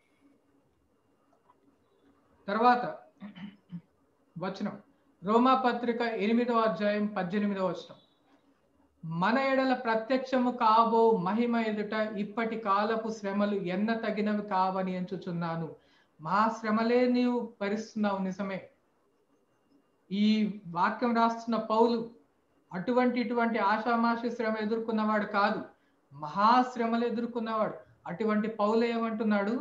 Speaker 1: తర్వాత వచనం రోమా పత్రిక ఎనిమిదవ అధ్యాయం పద్దెనిమిదవ వచనం మన ఎడల ప్రత్యక్షము కాబో మహిమ ఎదుట ఇప్పటి కాలపు శ్రమలు ఎన్న తగినవి కావని ఎంచుచున్నాను మా శ్రమలే నీవు భరిస్తున్నావు నిజమే ఈ వాక్యం రాస్తున్న పౌలు అటువంటి ఇటువంటి ఆషామాషి శ్రమ ఎదుర్కొన్నవాడు కాదు మహాశ్రమలు ఎదుర్కొన్నవాడు అటువంటి పౌలు ఏమంటున్నాడు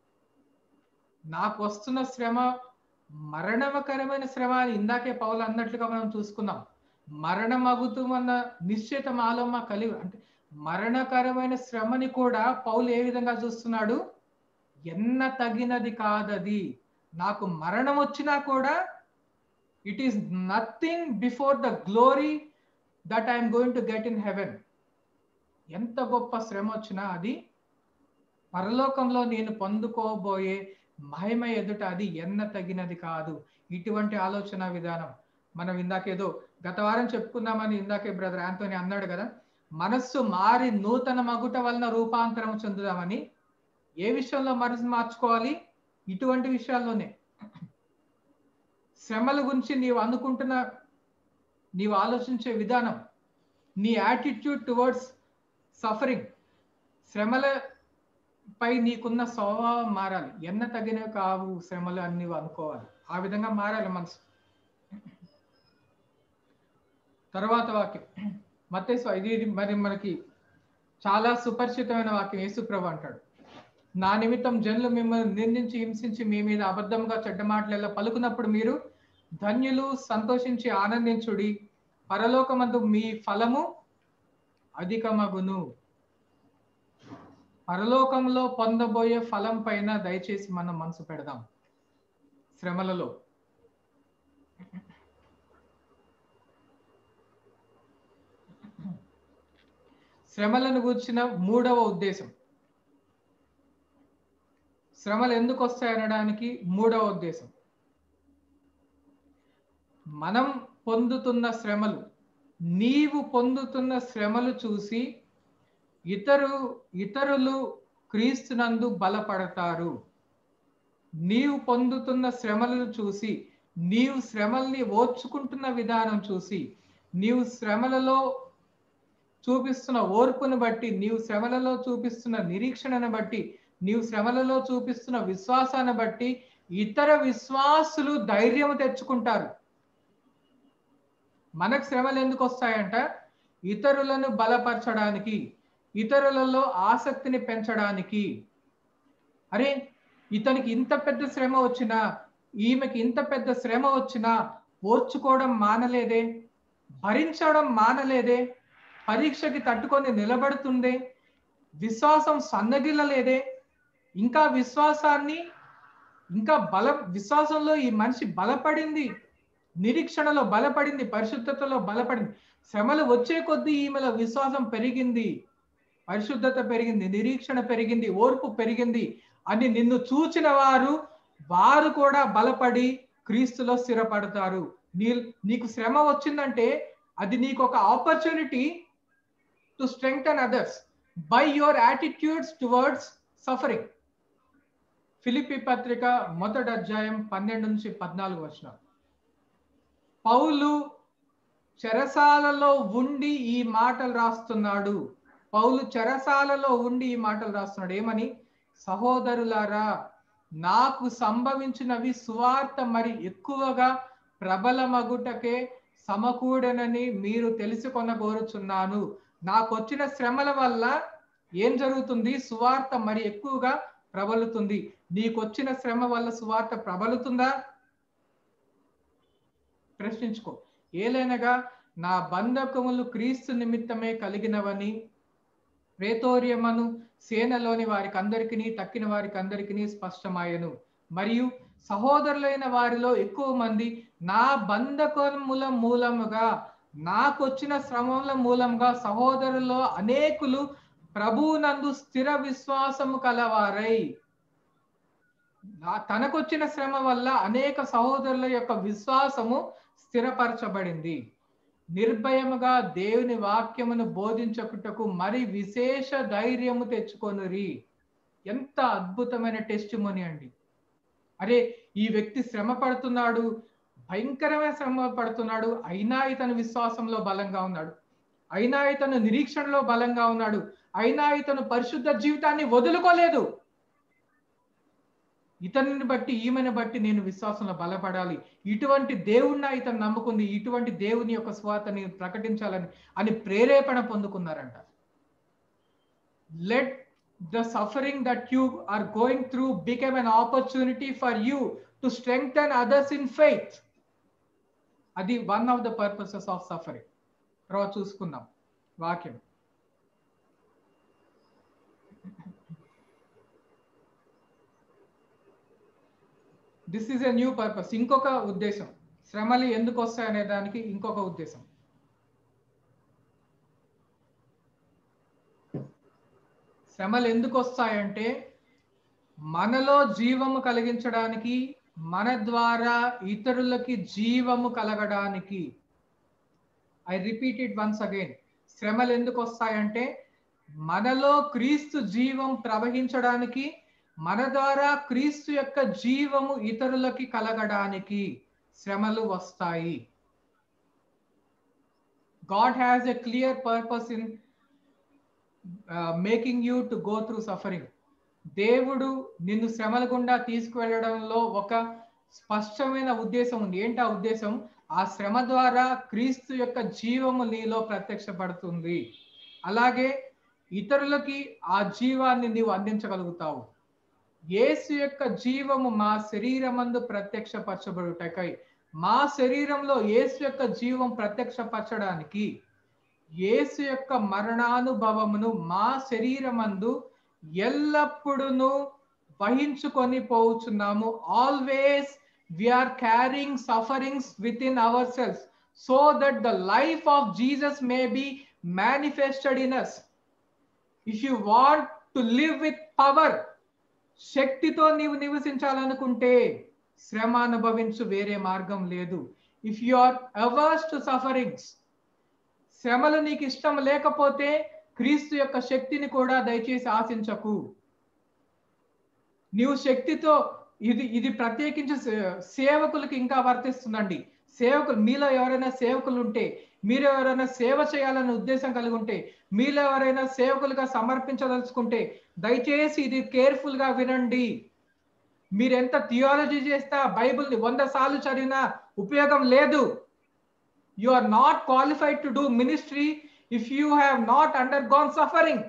Speaker 1: నాకు వస్తున్న శ్రమ మరణకరమైన శ్రమ అని ఇందాకే పౌలు అన్నట్లుగా మనం చూసుకున్నాం మరణం అగుతుమన్న నిశ్చిత మాలో మా కలిగి అంటే మరణకరమైన శ్రమని కూడా పౌలు ఏ విధంగా చూస్తున్నాడు ఎన్న తగినది కాదది నాకు మరణం వచ్చినా కూడా it is nothing before the glory that I'm going to get in heaven ఎంత గొప్ప శ్రమ వచ్చినా అది పరలోకంలో నేను పొందుకోబోయే మహిమ ఎదుట అది ఎన్న తగినది కాదు ఇటువంటి ఆలోచన విధానం మనం ఇందాకేదో గత వారం చెప్పుకుందామని ఇందాకే బ్రదర్ ఆంటోని అన్నాడు కదా మనస్సు మారి నూతన మగుట వలన రూపాంతరం చెందుదామని ఏ విషయంలో మనసు మార్చుకోవాలి ఇటువంటి విషయాల్లోనే శ్రమల గురించి నీవు అనుకుంటున్న నీవు ఆలోచించే విధానం నీ యాటిట్యూడ్ టువర్డ్స్ సఫరింగ్ శ్రమల పై నీకున్న స్వభావం మారాలి ఎన్న తగినవి కావు శ్రమలు అని నీవు అనుకోవాలి ఆ విధంగా మారాలి మనసు తర్వాత వాక్యం మత్తేసు ఇది ఇది మరి మనకి చాలా సుపరిచితమైన వాక్యం యేసుప్రభు అంటాడు నా నిమిత్తం జనులు మిమ్మల్ని నిందించి హింసించి మీ మీద అబద్ధంగా చెడ్డ మాటలలో పలుకున్నప్పుడు మీరు ధన్యులు సంతోషించి ఆనందించుడి పరలోకమందు మీ ఫలము అధికమగును పరలోకంలో పొందబోయే ఫలం పైన దయచేసి మనం మనసు పెడదాం శ్రమలలో శ్రమలను గూర్చిన మూడవ ఉద్దేశం శ్రమలు ఎందుకు వస్తాయనడానికి మూడవ ఉద్దేశం మనం పొందుతున్న శ్రమలు నీవు పొందుతున్న శ్రమలు చూసి ఇతరు ఇతరులు క్రీస్తునందు బలపడతారు నీవు పొందుతున్న శ్రమలను చూసి నీవు శ్రమల్ని ఓర్చుకుంటున్న విధానం చూసి నీవు శ్రమలలో చూపిస్తున్న ఓర్పును బట్టి నీవు శ్రమలలో చూపిస్తున్న నిరీక్షణను బట్టి నీవు శ్రమలలో చూపిస్తున్న విశ్వాసాన్ని బట్టి ఇతర విశ్వాసులు ధైర్యం తెచ్చుకుంటారు మనకు శ్రమలు ఎందుకు వస్తాయంట ఇతరులను బలపరచడానికి ఇతరులలో ఆసక్తిని పెంచడానికి అరే ఇతనికి ఇంత పెద్ద శ్రమ వచ్చినా ఈమెకి ఇంత పెద్ద శ్రమ వచ్చినా ఓర్చుకోవడం మానలేదే భరించడం మానలేదే పరీక్షకి తట్టుకొని నిలబడుతుందే విశ్వాసం సన్నగిల్లలేదే ఇంకా విశ్వాసాన్ని ఇంకా బల విశ్వాసంలో ఈ మనిషి బలపడింది నిరీక్షణలో బలపడింది పరిశుద్ధతలో బలపడింది శ్రమలు వచ్చే కొద్దీ ఈమెలో విశ్వాసం పెరిగింది పరిశుద్ధత పెరిగింది నిరీక్షణ పెరిగింది ఓర్పు పెరిగింది అని నిన్ను చూచిన వారు వారు కూడా బలపడి క్రీస్తులో స్థిరపడతారు నీ నీకు శ్రమ వచ్చిందంటే అది నీకు ఒక opportunity to strengthen others by your attitudes towards suffering Philippi పత్రిక మొదటి అధ్యాయం పన్నెండు నుంచి పద్నాలుగు వచ్చిన పౌలు చెరసాలలో ఉండి ఈ మాటలు రాస్తున్నాడు పౌలు చెరసాలలో ఉండి ఈ మాటలు రాస్తున్నాడు ఏమని సహోదరులారా నాకు సంభవించినవి సువార్త మరి ఎక్కువగా ప్రబలమగుటకే సమకూడనని మీరు తెలుసుకొన కోరుచున్నాను నాకు వచ్చిన శ్రమల వల్ల ఏం జరుగుతుంది సువార్త మరి ఎక్కువగా ప్రబలుతుంది నీకు వచ్చిన శ్రమ వల్ల సువార్త ప్రబలుతుందా ప్రశ్నించుకో ఏలైనగా నా బంధకములు క్రీస్తు నిమిత్తమే కలిగినవని ప్రేతోర్యమను సేనలోని వారికి అందరికీ తక్కిన వారికి అందరికీ స్పష్టమాయను మరియు సహోదరులైన వారిలో ఎక్కువ మంది నా బంధకముల మూలముగా నాకొచ్చిన శ్రమల మూలంగా సహోదరుల్లో అనేకులు ప్రభువునందు స్థిర విశ్వాసము కలవారై తనకొచ్చిన శ్రమ వల్ల అనేక సహోదరుల యొక్క విశ్వాసము స్థిరపరచబడింది నిర్భయముగా దేవుని వాక్యమును బోధించకుటకు మరి విశేష ధైర్యము తెచ్చుకొనురి ఎంత అద్భుతమైన టెస్ట్ అండి అరే ఈ వ్యక్తి శ్రమ పడుతున్నాడు భయంకరమైన శ్రమ పడుతున్నాడు అయినా ఇతను విశ్వాసంలో బలంగా ఉన్నాడు అయినా ఇతను నిరీక్షణలో బలంగా ఉన్నాడు అయినా ఇతను పరిశుద్ధ జీవితాన్ని వదులుకోలేదు ఇతనిని బట్టి ఈమెను బట్టి నేను విశ్వాసంలో బలపడాలి ఇటువంటి దేవుణ్ణ ఇతను నమ్ముకుంది ఇటువంటి దేవుని యొక్క స్వాతని ప్రకటించాలని అని ప్రేరేపణ పొందుకున్నారంట let the suffering that you are going through become an opportunity for you to strengthen others in faith అది one of the purposes of suffering తర్వాత చూసుకుందాం వాక్యం this is a new purpose ఇంకొక ఉద్దేశం శ్రమలు ఎందుకు వస్తాయనే దానికి ఇంకొక ఉద్దేశం శ్రమలు ఎందుకు వస్తాయంటే మనలో జీవము కలిగించడానికి మన ద్వారా ఇతరులకి జీవము కలగడానికి I repeat it once again శ్రమలు ఎందుకు వస్తాయంటే మనలో క్రీస్తు జీవం ప్రవహించడానికి మన ద్వారా క్రీస్తు యొక్క జీవము ఇతరులకి కలగడానికి శ్రమలు వస్తాయి God has a clear purpose in making you to go through suffering దేవుడు నిన్ను శ్రమల గుండా తీసుకువెళ్ళడంలో ఒక స్పష్టమైన ఉద్దేశం ఉంది ఏంటి ఆ ఉద్దేశం ఆ శ్రమ ద్వారా క్రీస్తు యొక్క జీవము నీలో ప్రత్యక్షపడుతుంది అలాగే ఇతరులకి ఆ జీవాన్ని నీవు అందించగలుగుతావు యేసు యొక్క జీవము మా శరీరమందు ప్రత్యక్షపరచబడుటకై మా శరీరంలో యేసు యొక్క జీవం ప్రత్యక్షపరచడానికి యేసు యొక్క మరణానుభవమును మా శరీరమందు ఎల్లప్పుడూ వహించుకొని పోవుచున్నాము always we are carrying sufferings with in our selves so that the life of Jesus may be manifested in us if you want to live with power శక్తితో నీవు నివసించాలనుకుంటే శ్రమ అనుభవించు వేరే మార్గం లేదు if you are averse to sufferings శ్రమలు నీకు ఇష్టం లేకపోతే క్రీస్తు యొక్క శక్తిని కూడా దయచేసి ఆశించకు నీవు శక్తితో ఇది ఇది ప్రత్యేకించి సే- సేవకులకి ఇంకా వర్తిస్తుందండి సేవకులు మీలో ఎవరైనా సేవకులు ఉంటే మీరు ఎవరైనా సేవ చేయాలనే ఉద్దేశం కలిగి ఉంటే మీలో ఎవరైనా సేవకులుగా సమర్పించదలుచుకుంటే దయచేసి ఇది కేర్ఫుల్ గా వినండి మీరు ఎంత థియాలజీ చేస్తా బైబిల్ని వంద సార్లు చదివినా ఉపయోగం లేదు you are not qualified to do ministry if you have not undergone suffering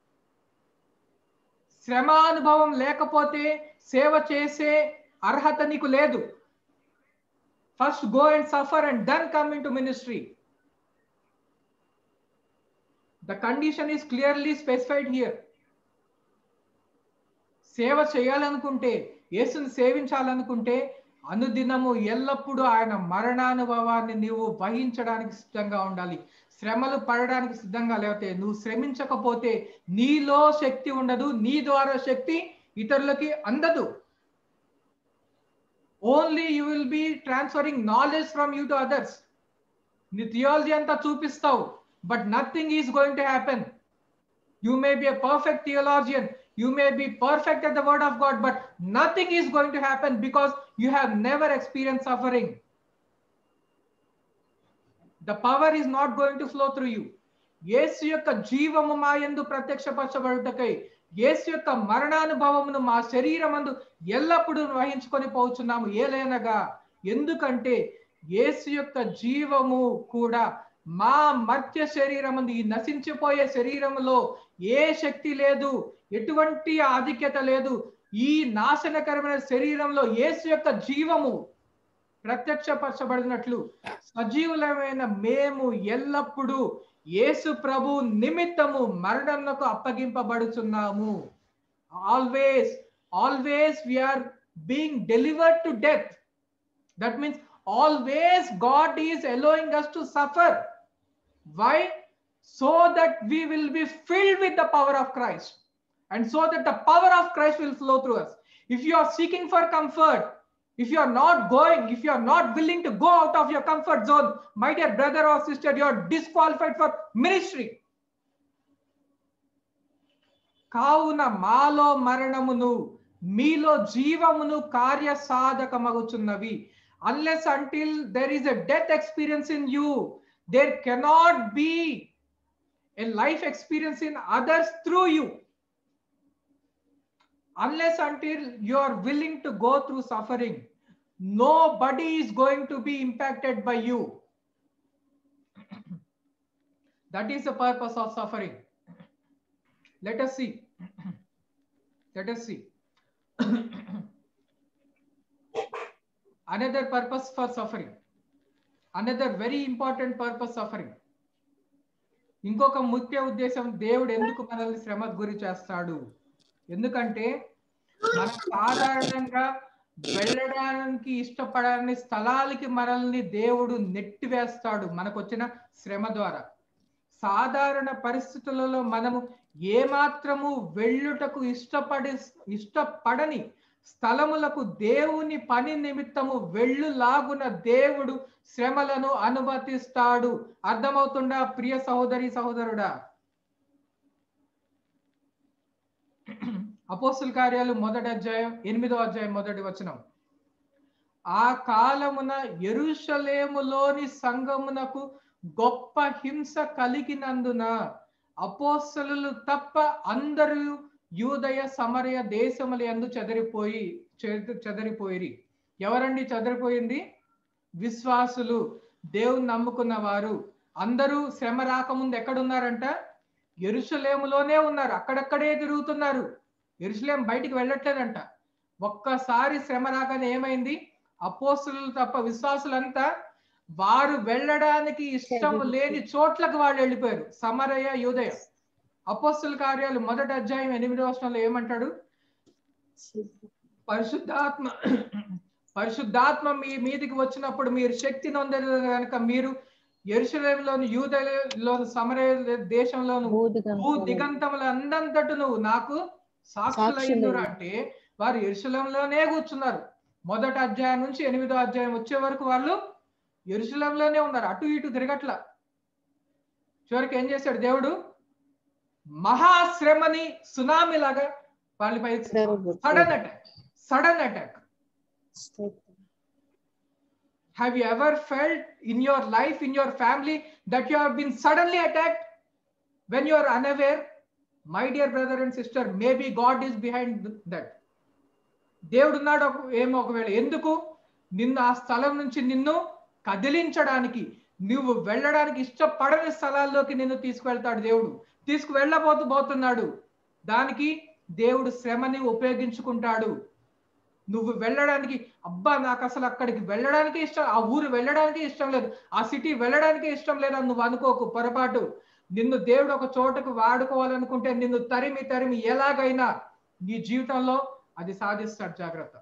Speaker 1: శ్రమ అనుభవం లేకపోతే సేవ చేసే అర్హత నీకు లేదు first go and suffer and then come into ministry the condition is clearly specified here సేవ చేయాలనుకుంటే యేసుని సేవించాలనుకుంటే అనుదినము ఎల్లప్పుడూ ఆయన మరణానుభవాన్ని నీవు వహించడానికి సిద్ధంగా ఉండాలి శ్రమలు పడడానికి సిద్ధంగా లేకపోతే నువ్వు శ్రమించకపోతే నీలో శక్తి ఉండదు నీ ద్వారా శక్తి ఇతరులకి అందదు only you will be transferring knowledge from you to others నీ థియాలజీ అంతా చూపిస్తావు but nothing is going to happen you may be a perfect theologian you may be perfect at the word of God, but nothing is going to happen because you have never experienced suffering. The power is not going to flow through you. యేసు యొక్క జీవము మా యందు ప్రత్యక్షపరచబడుటకై యేసు యొక్క మరణానుభవమును మా శరీరమందు ఎల్లప్పుడూ వహించుకొని పోచున్నాము ఏలైనగా ఎందుకంటే యేసు యొక్క జీవము కూడా మా మర్త్య శరీరమందు ఈ నశించిపోయే శరీరములో ఏ శక్తి లేదు ఎటువంటి ఆధిక్యత లేదు ఈ నాశనకరమైన శరీరంలో యేసు యొక్క జీవము ప్రత్యక్షపరచబడినట్లు సజీవులమైన మేము ఎల్లప్పుడూ యేసు ప్రభు నిమిత్తము మరణంకు అప్పగింపబడుచున్నాము always always we are being delivered to death that means always god is allowing us to suffer why so that we will be filled with the power of christ and so that the power of christ will flow through us if you are seeking for comfort if you are not going if you are not willing to go out of your comfort zone my dear brother or sister you are disqualified for ministry కావున మాలో మరణమును మీలో జీవమును కార్య సాధకమగుచున్నవి unless until there is a death experience in you there cannot be a life experience in others through you unless until you are willing to go through suffering nobody is going to be impacted by you that is the purpose of suffering let us see let us see another purpose for suffering another very important purpose suffering ఇంకొక ముఖ్య ఉద్దేశం దేవుడు ఎందుకు మనల్ని శ్రమ గురి చేస్తాడు ఎందుకంటే మనం సాధారణంగా వెళ్ళడానికి ఇష్టపడని స్థలాలకి మనల్ని దేవుడు నెట్టివేస్తాడు మనకు వచ్చిన శ్రమ ద్వారా సాధారణ పరిస్థితులలో మనము ఏమాత్రము వెళ్ళుటకు ఇష్టపడి ఇష్టపడని స్థలములకు దేవుని పని నిమిత్తము వెళ్ళులాగున దేవుడు శ్రమలను అనుమతిస్తాడు అర్థమవుతుందా ప్రియ సహోదరి సహోదరుడా అపోస్తుల కార్యాలు మొదటి అధ్యాయం ఎనిమిదో అధ్యాయం మొదటి వచనం ఆ కాలమున ఎరుషలేములోని సంఘమునకు గొప్ప హింస కలిగినందున అపోస్తలు తప్ప అందరూ యూదయ సమరయ దేశముల యందు చెదరిపోయి చెద- చెదరిపోయిరి ఎవరండి చెదరిపోయింది విశ్వాసులు దేవుని నమ్ముకున్న వారు అందరూ శ్రమ రాకముందు ఎక్కడున్నారంట ఎరుసలేములోనే ఉన్నారు అక్కడక్కడే తిరుగుతున్నారు ఎరుసలేం బయటికి వెళ్ళట్లేదంట ఒక్కసారి శ్రమ రాగానే ఏమైంది అపోస్తులు తప్ప విశ్వాసులంతా వారు వెళ్ళడానికి ఇష్టం లేని చోట్లకు వాళ్ళు వెళ్ళిపోయారు సమరయ యూదయ అపోస్తుల కార్యాలు మొదటి అధ్యాయం ఎనిమిదో వర్షంలో ఏమంటాడు పరిశుద్ధాత్మ పరిశుద్ధాత్మ మీ మీదికి వచ్చినప్పుడు మీరు శక్తి నొందరు కనుక మీరు ఎరుసలేంలోని యూదలోని సమరయ దేశంలోను భూ దిగంతముల అందంతటను నాకు సాక్షులయ్యురు అంటే వారు ఎరుసలంలోనే కూర్చున్నారు మొదటి అధ్యాయం నుంచి ఎనిమిదో అధ్యాయం వచ్చే వరకు వాళ్ళు ఎరుసలంలోనే ఉన్నారు అటు ఇటు తిరగట్ల చివరికి ఏం చేశాడు దేవుడు మహాశ్రమని సునామీ లాగా వాళ్ళపై sudden attack sudden attack Have you ever felt in your life, in your family, that you have been suddenly attacked when you are unaware? My dear brother and sister, maybe God is behind that. దేవుడు ఉన్నాడు ఒక ఏమో ఒకవేళ ఎందుకు నిన్ను ఆ స్థలం నుంచి నిన్ను కదిలించడానికి నువ్వు వెళ్ళడానికి ఇష్టపడని స్థలాల్లోకి నిన్ను తీసుకువెళ్తాడు దేవుడు తీసుకువెళ్ళబోతూ పోతున్నాడు దానికి దేవుడు శ్రమని ఉపయోగించుకుంటాడు నువ్వు వెళ్ళడానికి అబ్బా నాకు అసలు అక్కడికి వెళ్ళడానికి ఇష్టం ఆ ఊరు వెళ్ళడానికి ఇష్టం లేదు ఆ సిటీ వెళ్ళడానికి ఇష్టం లేదు అని నువ్వు అనుకోకు పొరపాటు నిన్ను దేవుడు ఒక చోటకు వాడుకోవాలనుకుంటే నిన్ను తరిమి తరిమి ఎలాగైనా నీ జీవితంలో అది సాధిస్తాడు జాగ్రత్త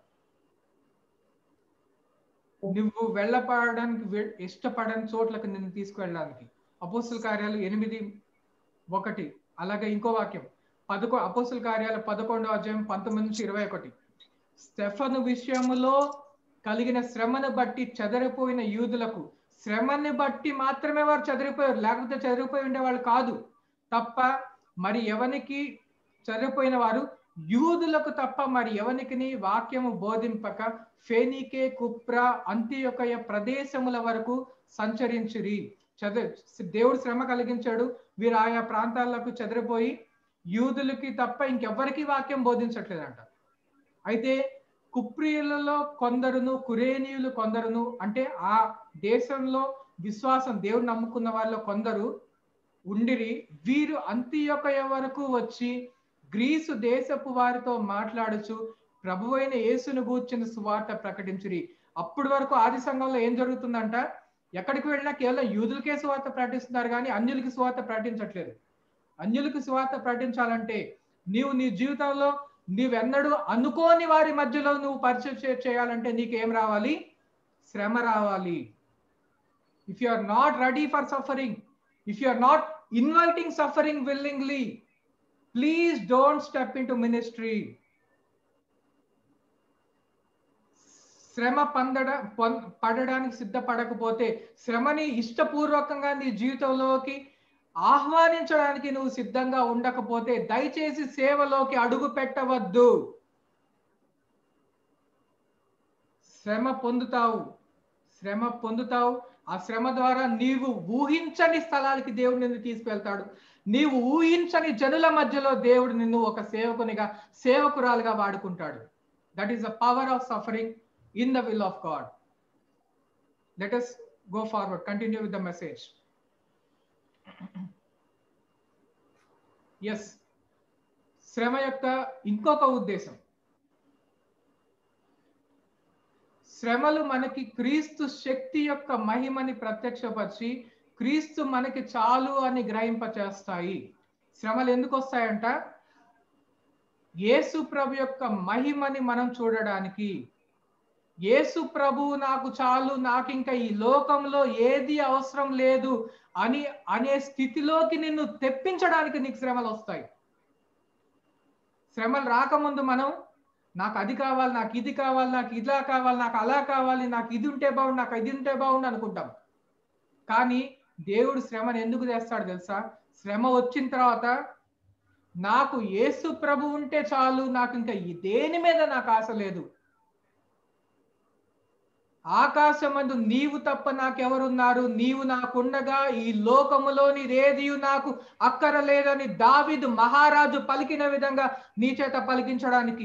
Speaker 1: నువ్వు వెళ్ళపడడానికి వె- ఇష్టపడని చోట్లకు నిన్ను తీసుకువెళ్ళడానికి అపోస్తుల కార్యాలు ఎనిమిది ఒకటి అలాగే ఇంకో వాక్యం పదకొ అపోస్తుల కార్యాలు పదకొండో అధ్యాయం పంతొమ్మిది నుంచి ఇరవై ఒకటి స్టెఫను విషయములో కలిగిన శ్రమను బట్టి చెదరిపోయిన యూదులకు శ్రమని బట్టి మాత్రమే వారు చెదిరిపోయారు లేకపోతే చెదిరిపోయి ఉండేవాళ్ళు కాదు తప్ప మరి ఎవనికి చెదిరిపోయిన వారు యూదులకు తప్ప మరి ఎవనికి వాక్యము బోధింపక ఫేనికే కుప్ర అంత్యొకయ ప్రదేశముల వరకు సంచరించిరి చద దేవుడు శ్రమ కలిగించాడు వీరు ఆయా ప్రాంతాలకు చెదిరిపోయి యూదులకి తప్ప ఇంకెవ్వరికి వాక్యం బోధించట్లేదంట అయితే కుప్రియులలో కొందరును కురేనీయులు కొందరును అంటే ఆ దేశంలో విశ్వాసం దేవుడు నమ్ముకున్న వాళ్ళలో కొందరు ఉండిరి వీరు అంత్యొకయ వరకు వచ్చి గ్రీసు దేశపు వారితో మాట్లాడుచు ప్రభువైన యేసును గూర్చిన సువార్త ప్రకటించిరి అప్పటి వరకు ఆది సంఘంలో ఏం జరుగుతుందంట ఎక్కడికి వెళ్ళినా కేవలం యూదులకే సువార్త ప్రకటిస్తున్నారు కానీ అన్యులకి సువార్త ప్రకటించట్లేదు అన్యులకి సువార్త ప్రకటించాలంటే నీవు నీ జీవితంలో నీవెన్నడూ అనుకోని వారి మధ్యలో నువ్వు పరిచయం చే- చేయాలంటే నీకేం రావాలి శ్రమ రావాలి if you are not ready for suffering if you are not inviting suffering willingly please don't step into ministry శ్రమ పొందడ పొం- పడడానికి సిద్ధపడకపోతే శ్రమని ఇష్టపూర్వకంగా నీ జీవితంలోకి ఆహ్వానించడానికి నువ్వు సిద్ధంగా ఉండకపోతే దయచేసి సేవలోకి అడుగు పెట్టవద్దు శ్రమ పొందుతావు శ్రమ పొందుతావు ఆ శ్రమ ద్వారా నీవు ఊహించని స్థలాలకి దేవుడు నిన్ను తీసుకెళ్తాడు నీవు ఊహించని జనుల మధ్యలో దేవుడు నిన్ను ఒక సేవకునిగా సేవకురాలుగా వాడుకుంటాడు that is the power of suffering in the will of God let us go forward continue with the message ఎస్ శ్రమ యొక్క ఇంకొక ఉద్దేశం శ్రమలు మనకి క్రీస్తు శక్తి యొక్క మహిమని ప్రత్యక్షపరిచి క్రీస్తు మనకి చాలు అని గ్రహింప చేస్తాయి శ్రమలు ఎందుకు వస్తాయంట యేసు ప్రభు యొక్క మహిమని మనం చూడడానికి యేసు ప్రభు నాకు చాలు నాకు ఇంకా ఈ లోకంలో ఏది అవసరం లేదు అని అనే స్థితిలోకి నిన్ను తెప్పించడానికి నీకు శ్రమలు వస్తాయి శ్రమలు రాకముందు మనం నాకు అది కావాలి నాకు ఇది కావాలి నాకు ఇలా కావాలి నాకు అలా కావాలి నాకు ఇది ఉంటే బాగుండు నాకు ఇది ఉంటే బాగుండు అనుకుంటాం కానీ దేవుడు శ్రమను ఎందుకు చేస్తాడు తెలుసా శ్రమ వచ్చిన తర్వాత నాకు యేసు ప్రభు ఉంటే చాలు నాకు ఇంకా ఈ దేని మీద నాకు ఆశ లేదు ఆకాశమందు నీవు తప్ప నాకెవరున్నారు నీవు నాకుండగా ఈ లోకములోని రేదియు నాకు అక్కర లేదని దావిదు మహారాజు పలికిన విధంగా నీ చేత పలికించడానికి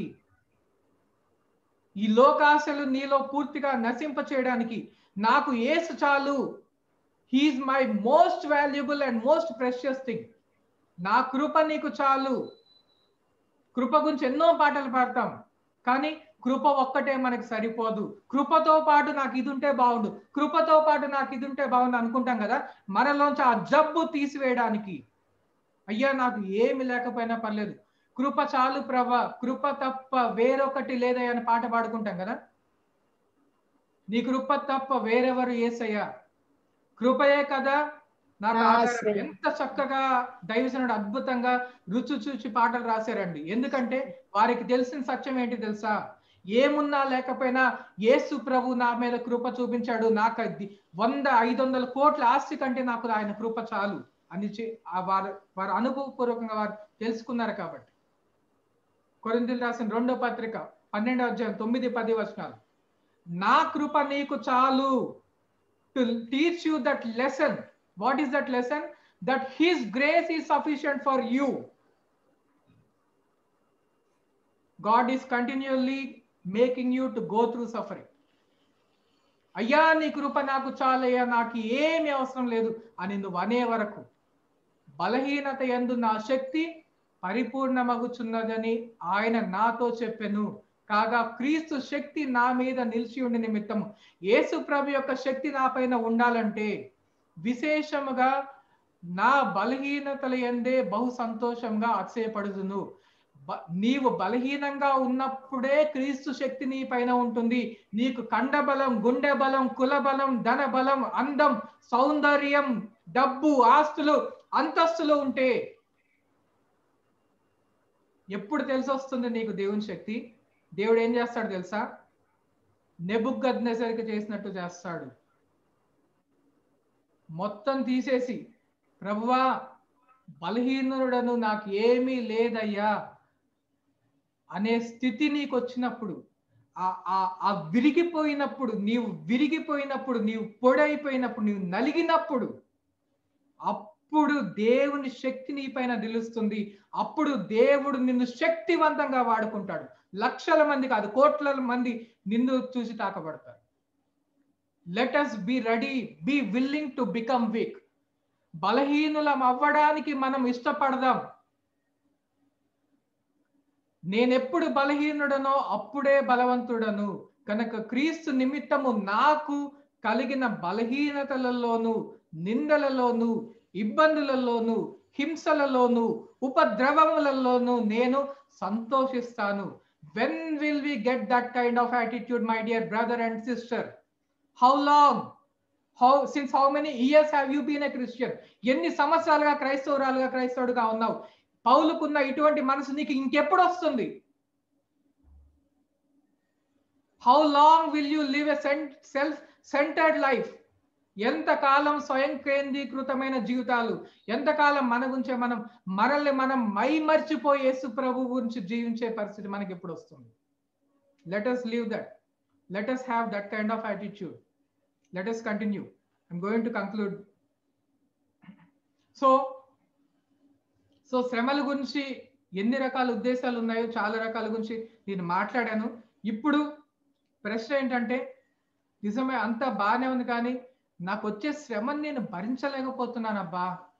Speaker 1: ఈ లోకాశలు నీలో పూర్తిగా నశింప చేయడానికి నాకు ఏసు చాలు he is my most valuable and most precious thing నా కృప నీకు చాలు కృప గురించి ఎన్నో పాటలు పాడతాం కానీ కృప ఒక్కటే మనకి సరిపోదు కృపతో పాటు నాకు ఇది ఉంటే బాగుండు కృపతో పాటు నాకు ఇది ఉంటే బాగుండు అనుకుంటాం కదా మనలోంచి ఆ జబ్బు తీసివేయడానికి అయ్యా నాకు ఏమి లేకపోయినా పర్లేదు కృప చాలు ప్రభ కృప తప్ప వేరొకటి లేదయ్యా అని పాట పాడుకుంటాం కదా నీ కృప తప్ప వేరెవరు ఏసయ్యా కృపయే కదా నాకు
Speaker 5: ఆ,
Speaker 1: ఆధారం.
Speaker 5: సరే.
Speaker 1: ఎంత చక్కగా దైవజనుడు అద్భుతంగా రుచి చూచి పాటలు రాశారండి ఎందుకంటే వారికి తెలిసిన సత్యం ఏంటి తెలుసా ఏమున్నా లేకపోయినా యేసు ప్రభు నా మీద కృప చూపించాడు నాకు అది వంద ఐదు వందల కోట్ల ఆస్తి కంటే నాకు ఆయన కృప చాలు అని చె- ఆ వారు వారు అనుభవపూర్వకంగా వారు తెలుసుకున్నారు కాబట్టి కొరింథీయులు రాసిన రెండో పత్రిక పన్నెండో అధ్యాయం తొమ్మిది పది వచనాలు నా కృప నీకు చాలు to teach you that lesson what is that lesson that his grace is sufficient for you God is continually making you to go through suffering అయ్యా నీ కృప నాకు చాలయ్యా నాకు ఏమి అవసరం లేదు అని నువ్వు అనే వరకు బలహీనత ఎందు నా శక్తి పరిపూర్ణమగుచున్నదని ఆయన నాతో చెప్పెను కాగా క్రీస్తు శక్తి నా మీద నిలిచి ఉండి నిమిత్తము యేసు ప్రభు యొక్క శక్తి నా పైన ఉండాలంటే విశేషముగా నా బలహీనతల ఎందే బహు సంతోషంగా అతిశయపడుదును బ- నీవు బలహీనంగా ఉన్నప్పుడే క్రీస్తు శక్తి నీ పైన ఉంటుంది నీకు కండబలం గుండె బలం కుల బలం ధన బలం అందం సౌందర్యం డబ్బు ఆస్తులు అంతస్తులు ఉంటే ఎప్పుడు తెలిసొస్తుంది నీకు దేవుని శక్తి దేవుడు ఏం చేస్తాడు తెలుసా నెబుగ్గద్నెసరికి చేసినట్టు చేస్తాడు మొత్తం తీసేసి ప్రభువా బలహీనుడను నాకు ఏమీ లేదయ్యా అనే స్థితి నీకు వచ్చినప్పుడు ఆ ఆ- ఆ విరిగిపోయినప్పుడు నీవు విరిగిపోయినప్పుడు నీవు పొడైపోయినప్పుడు నీవు నలిగినప్పుడు అప్పుడు దేవుని శక్తి నీ పైన నిలుస్తుంది అప్పుడు దేవుడు నిన్ను శక్తివంతంగా వాడుకుంటాడు లక్షల మంది కాదు కోట్ల మంది నిన్ను చూసి తాకబడతారు let us be ready be willing to become weak బలహీనులం అవ్వడానికి మనం ఇష్టపడదాం నేనెప్పుడు బలహీనుడనో అప్పుడే బలవంతుడను కనుక క్రీస్తు నిమిత్తము నాకు కలిగిన బలహీనతలలోను నిందలలోను ఇబ్బందులలోను హింసలలోను ఉపద్రవములలోను నేను సంతోషిస్తాను when will we get that kind of attitude my dear brother and sister how long how since how many years have you been a Christian ఎన్ని సంవత్సరాలుగా క్రైస్తవురాలుగా క్రైస్తవుడుగా ఉన్నావు పౌలుకున్న ఇటువంటి మనసు నీకు ఇంకెప్పుడు వస్తుంది how long will you live a self centred life ఎంతకాలం స్వయం కేంద్రీకృతమైన జీవితాలు ఎంతకాలం మన గురించే మనం మనల్ని మనం మై మర్చిపోయి యేసు ప్రభు గురించి జీవించే పరిస్థితి మనకి ఎప్పుడు వస్తుంది let us leave that let us have that kind of attitude let us continue I'm going to conclude so so శ్రమల గురించి ఎన్ని రకాల ఉద్దేశాలు ఉన్నాయో చాలా రకాల గురించి నేను మాట్లాడాను ఇప్పుడు ప్రశ్న ఏంటంటే నిజమే అంత బాగానే ఉంది కానీ నాకు వచ్చే శ్రమని నేను భరించలేకపోతున్నానబ్బా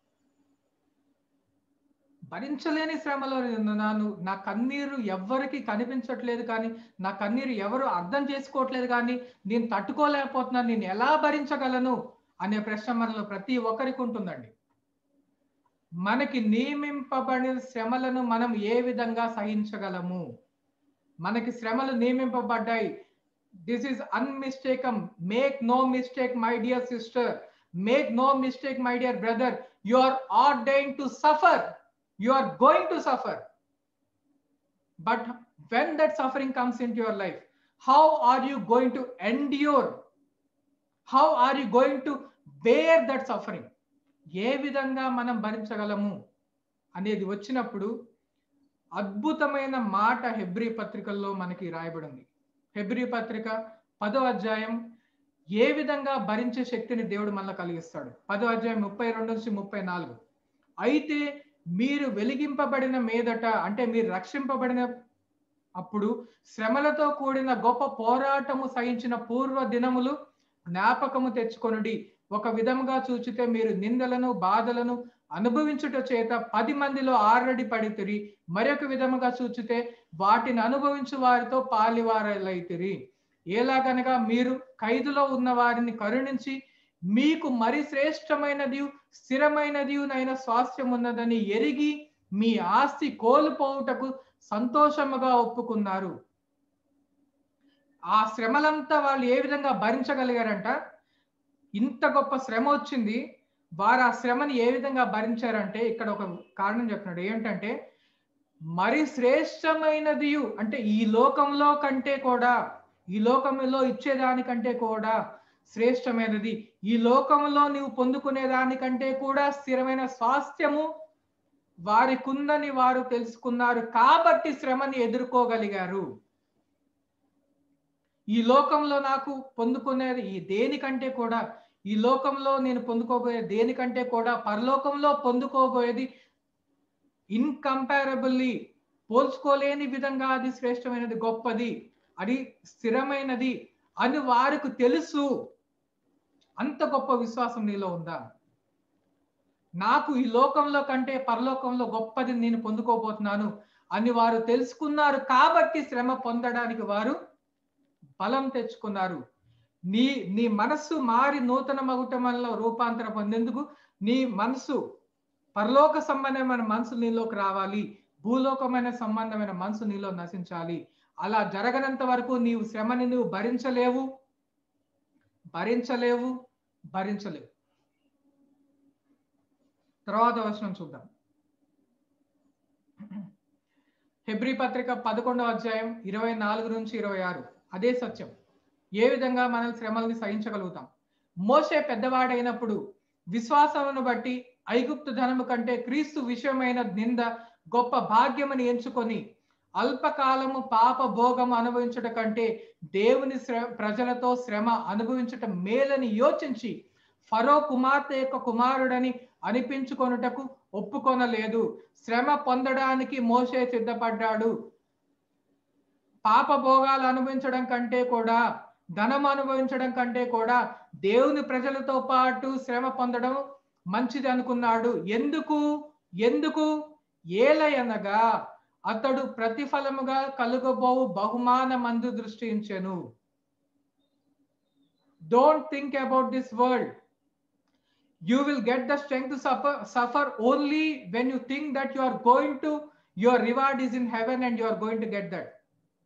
Speaker 1: భరించలేని శ్రమలో నేను నా కన్నీరు ఎవ్వరికి కనిపించట్లేదు కానీ నా కన్నీరు ఎవరు అర్థం చేసుకోవట్లేదు కానీ నేను తట్టుకోలేకపోతున్నాను నేను ఎలా భరించగలను అనే ప్రశ్న మనలో ప్రతి ఒక్కరికి ఉంటుందండి మనకి నియమింపబడిన శ్రమలను మనం ఏ విధంగా సహించగలము మనకి శ్రమలు నియమింపబడ్డాయి this is unmistakable make no mistake my dear sister make no mistake my dear brother you are ordained to suffer you are going to suffer but when that suffering comes into your life how are you going to endure how are you going to bear that suffering ఏ విధంగా మనం భరించగలము అనేది వచ్చినప్పుడు అద్భుతమైన మాట Hebrew పత్రికల్లో మనకి రాయబడింది హెబ్రీ పత్రిక పదో అధ్యాయం ఏ విధంగా భరించే శక్తిని దేవుడు మళ్ళీ కలిగిస్తాడు పదో అధ్యాయం ముప్పై రెండు నుంచి ముప్పై నాలుగు అయితే మీరు వెలిగింపబడిన మీదట అంటే మీరు రక్షింపబడిన అప్పుడు శ్రమలతో కూడిన గొప్ప పోరాటము సహించిన పూర్వ దినములు జ్ఞాపకము తెచ్చుకొనుడి ఒక విధముగా చూచితే మీరు నిందలను బాధలను అనుభవించుట చేత పది మందిలో ఆల్రెడీ పడితిరి మరొక విధముగా చూచితే వాటిని అనుభవించు వారితో పాలివారలైతిరి ఎలాగనగా మీరు ఖైదులో ఉన్న వారిని కరుణించి మీకు మరి శ్రేష్టమైనది స్థిరమైనది నైన స్వాస్థ్యం ఉన్నదని ఎరిగి మీ ఆస్తి కోల్పోవుటకు సంతోషముగా ఒప్పుకున్నారు ఆ శ్రమలంతా వాళ్ళు ఏ విధంగా భరించగలిగారంట ఇంత గొప్ప శ్రమ వచ్చింది వారు ఆ శ్రమని ఏ విధంగా భరించారంటే ఇక్కడ ఒక కారణం చెప్తున్నాడు ఏంటంటే మరి శ్రేష్టమైనది అంటే ఈ లోకంలో కంటే కూడా ఈ లోకంలో ఇచ్చేదానికంటే కూడా శ్రేష్టమైనది ఈ లోకంలో నీవు పొందుకునే దానికంటే కూడా స్థిరమైన స్వాస్థ్యము వారికుందని వారు తెలుసుకున్నారు కాబట్టి శ్రమని ఎదుర్కోగలిగారు ఈ లోకంలో నాకు పొందుకునేది ఈ దేనికంటే కూడా ఈ లోకంలో నేను పొందుకోబోయే దేనికంటే కూడా పరలోకంలో పొందుకోబోయేది ఇన్కంపారబుల్లీ పోల్చుకోలేని విధంగా అది శ్రేష్టమైనది గొప్పది అది స్థిరమైనది అని వారికి తెలుసు అంత గొప్ప విశ్వాసం నీలో ఉందా నాకు ఈ లోకంలో కంటే పరలోకంలో గొప్పది నేను పొందుకోబోతున్నాను అని వారు తెలుసుకున్నారు కాబట్టి శ్రమ పొందడానికి వారు బలం తెచ్చుకున్నారు నీ నీ మనస్సు మారి నూతన మగుటం వల్ల రూపాంతరం పొందేందుకు నీ మనసు పరలోక సంబంధమైన మనసు నీలోకి రావాలి భూలోకమైన సంబంధమైన మనసు నీలో నశించాలి అలా జరగనంత వరకు నీవు శ్రమని నువ్వు భరించలేవు భరించలేవు భరించలేవు తర్వాత వచనం చూద్దాం హెబ్రి పత్రిక పదకొండవ అధ్యాయం ఇరవై నాలుగు నుంచి ఇరవై ఆరు అదే సత్యం ఏ విధంగా మనం శ్రమల్ని సహించగలుగుతాం మోసే పెద్దవాడైనప్పుడు విశ్వాసమును బట్టి ఐగుప్తు ధనము కంటే క్రీస్తు విషయమైన నింద గొప్ప భాగ్యమని ఎంచుకొని అల్పకాలము పాప భోగము అనుభవించుట కంటే దేవుని శ్ర ప్రజలతో శ్రమ అనుభవించుట మేలని యోచించి ఫరో కుమార్తె యొక్క కుమారుడని అనిపించుకొనుటకు ఒప్పుకొనలేదు శ్రమ పొందడానికి మోసే సిద్ధపడ్డాడు పాప భోగాలు అనుభవించడం కంటే కూడా ధనం అనుభవించడం కంటే కూడా దేవుని ప్రజలతో పాటు శ్రమ పొందడం మంచిది అనుకున్నాడు ఎందుకు ఎందుకు ఏలయనగా అతడు ప్రతిఫలముగా కలుగబోవు బహుమానమందు దృష్టించెను don't think about this world you will get the strength to suffer suffer only when you think that you are going to your reward is in heaven and you are going to get that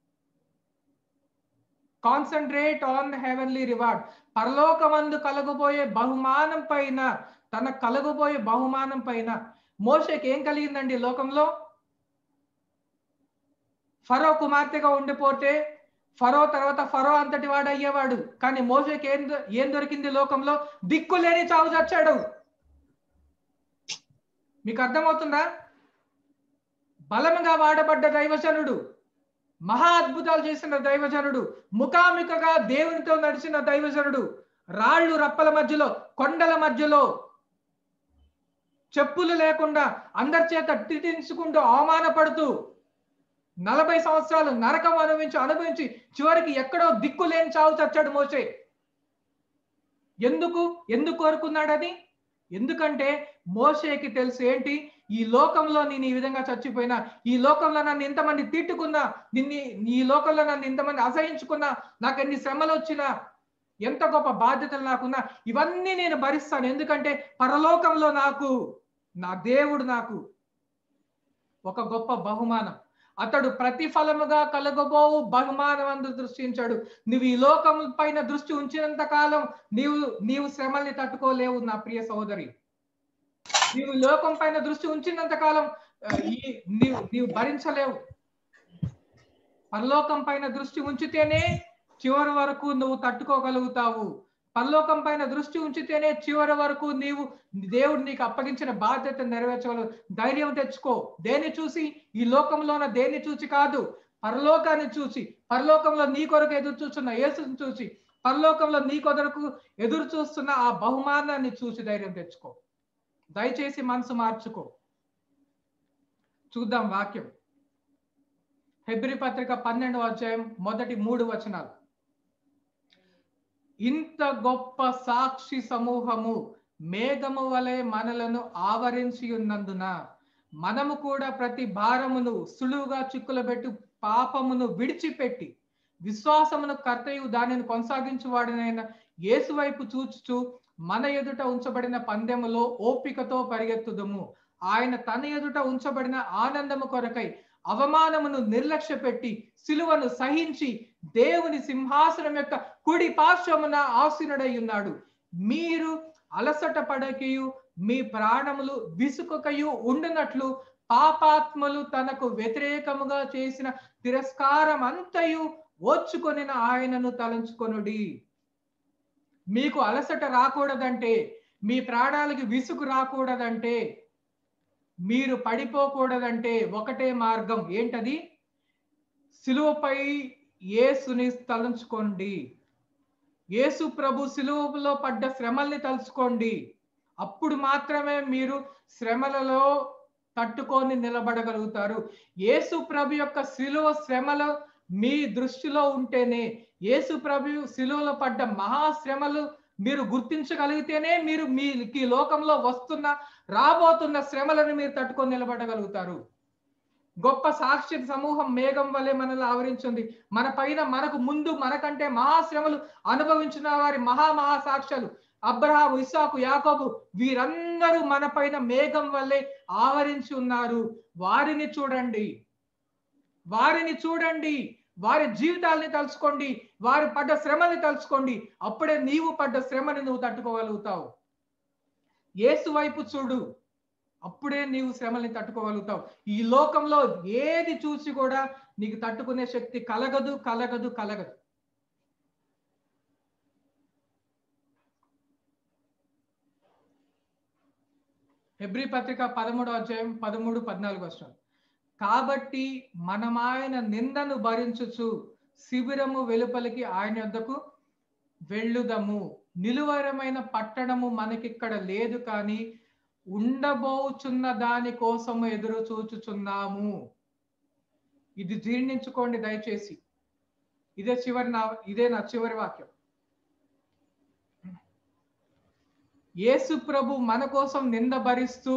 Speaker 1: concentrate on heavenly reward పరలోకమందు కలగబోయే బహుమానం పైన తన కలగబోయే బహుమానం పైన మోషకి ఏం కలిగిందండి లోకంలో ఫరో కుమార్తెగా ఉండిపోతే ఫరో తర్వాత ఫరో అంతటి వాడు అయ్యేవాడు కానీ మోసకి ఏం దొ- ఏం దొరికింది లోకంలో దిక్కు లేని చావు చచ్చాడు మీకు అర్థమవుతుందా బలముగా వాడబడ్డ దైవజనుడు మహా అద్భుతాలు చేసిన దైవజనుడు ముఖాముఖగా దేవునితో నడిచిన దైవజనుడు రాళ్ళు రప్పల మధ్యలో కొండల మధ్యలో చెప్పులు లేకుండా అందరి చేత తిట్టించుకుంటూ అవమానపడుతూ నలభై సంవత్సరాలు నరకం అనుభవించి అనుభవించి చివరికి ఎక్కడో దిక్కు లేని చావు చచ్చాడు మోసే ఎందుకు ఎందుకు కోరుకున్నాడని ఎందుకంటే మోసేకి తెలుసు ఏంటి ఈ లోకంలో నేను ఈ విధంగా చచ్చిపోయినా ఈ లోకంలో నన్ను ఇంతమంది తిట్టుకున్నా నిన్ని ఈ లోకంలో నన్ను ఇంతమంది అసహించుకున్నా నాకు ఎన్ని శ్రమలు వచ్చినా ఎంత గొప్ప బాధ్యతలు నాకున్నా ఇవన్నీ నేను భరిస్తాను ఎందుకంటే పరలోకంలో నాకు నా దేవుడు నాకు ఒక గొప్ప బహుమానం అతడు ప్రతిఫలముగా కలగబోవు బహుమానమందు దృష్టించాడు నువ్వు ఈ లోకం పైన దృష్టి ఉంచినంత కాలం నీవు నీవు శ్రమల్ని తట్టుకోలేవు నా ప్రియ సహోదరి నీవు లోకం పైన దృష్టి ఉంచినంత కాలం ఆ, ఈ నీవు నీవు భరించలేవు పరలోకం పైన దృష్టి ఉంచితేనే చివరి వరకు నువ్వు తట్టుకోగలుగుతావు పరలోకం పైన దృష్టి ఉంచితేనే చివరి వరకు నీవు దేవుడు నీకు అప్పగించిన బాధ్యత నెరవేర్చగలవు ధైర్యం తెచ్చుకో దేన్ని చూసి ఈ లోకంలోన దేన్ని చూసి కాదు పరలోకాన్ని చూసి పరలోకంలో నీ కొరకు ఎదురు చూస్తున్న యేసుని చూసి పరలోకంలో నీ కొరకు ఎదురు చూస్తున్న ఆ బహుమానాన్ని చూసి ధైర్యం తెచ్చుకో దయచేసి మనసు మార్చుకో చూద్దాం వాక్యం హెబ్రి పత్రిక పన్నెండవ అధ్యాయం మొదటి మూడు వచనాలు ఇంత గొప్ప సాక్షి సమూహము మేఘము వలె మనలను ఆవరించి ఉన్నందున మనము కూడా ప్రతి భారమును సులువుగా చిక్కులబెట్టు పాపమును విడిచిపెట్టి విశ్వాసమును కర్తయు దానిని కొనసాగించువాడినైన యేసు వైపు చూచుచు మన ఎదుట ఉంచబడిన పందెములో ఓపికతో పరిగెత్తుదము ఆయన తన ఎదుట ఉంచబడిన ఆనందము కొరకై అవమానమును నిర్లక్ష్య పెట్టి సిలువను సహించి దేవుని సింహాసనం యొక్క కుడి పార్శ్వమున ఆసీనుడై ఉన్నాడు మీరు అలసట పడకయు మీ ప్రాణములు విసుకకయు ఉండునట్లు పాపాత్మలు తనకు వ్యతిరేకముగా చేసిన తిరస్కారం అంతయు ఓర్చుకొనిన ఆయనను తలంచుకొనుడి మీకు అలసట రాకూడదంటే మీ ప్రాణాలకి విసుగు రాకూడదంటే మీరు పడిపోకూడదంటే ఒకటే మార్గం ఏంటది సిలువపై యేసుని తలంచుకోండి యేసు ప్రభు సిలువలో పడ్డ శ్రమల్ని తలుచుకోండి అప్పుడు మాత్రమే మీరు శ్రమలలో తట్టుకొని నిలబడగలుగుతారు యేసు ప్రభు యొక్క సిలువ శ్రమలు మీ దృష్టిలో ఉంటేనే యేసు ప్రభు సిలువలో పడ్డ మహాశ్రమలు మీరు గుర్తించగలిగితేనే మీరు మీ లోకంలో వస్తున్న రాబోతున్న శ్రమలను మీరు తట్టుకొని నిలబడగలుగుతారు గొప్ప సాక్షి సమూహం మేఘం వలె మనల్ని ఆవరించింది మన పైన మనకు ముందు మనకంటే మహాశ్రమలు అనుభవించిన వారి మహా మహా సాక్ష్యాలు అబ్రహాము ఇసాకు యాకోబు వీరందరూ మన పైన మేఘం వల్లే ఆవరించి ఉన్నారు వారిని చూడండి వారిని చూడండి వారి జీవితాల్ని తలుచుకోండి వారి పడ్డ శ్రమని తలుచుకోండి అప్పుడే నీవు పడ్డ శ్రమని నువ్వు తట్టుకోగలుగుతావు ఏసు వైపు చూడు అప్పుడే నీవు శ్రమల్ని తట్టుకోగలుగుతావు ఈ లోకంలో ఏది చూసి కూడా నీకు తట్టుకునే శక్తి కలగదు కలగదు కలగదు హెబ్రి పత్రిక పదమూడో అధ్యాయం పదమూడు పద్నాలుగు వర్షం కాబట్టి మనం ఆయన నిందను భరించుచు శిబిరము వెలుపలికి ఆయన యొద్దకు వెళ్ళుదము నిలువరమైన పట్టణము మనకిక్కడ లేదు కానీ ఉండబోచున్న దాని కోసము ఎదురు చూచుచున్నాము ఇది జీర్ణించుకోండి దయచేసి ఇదే చివరి నా ఇదే నా చివరి వాక్యం యేసు ప్రభు మన కోసం నింద భరిస్తూ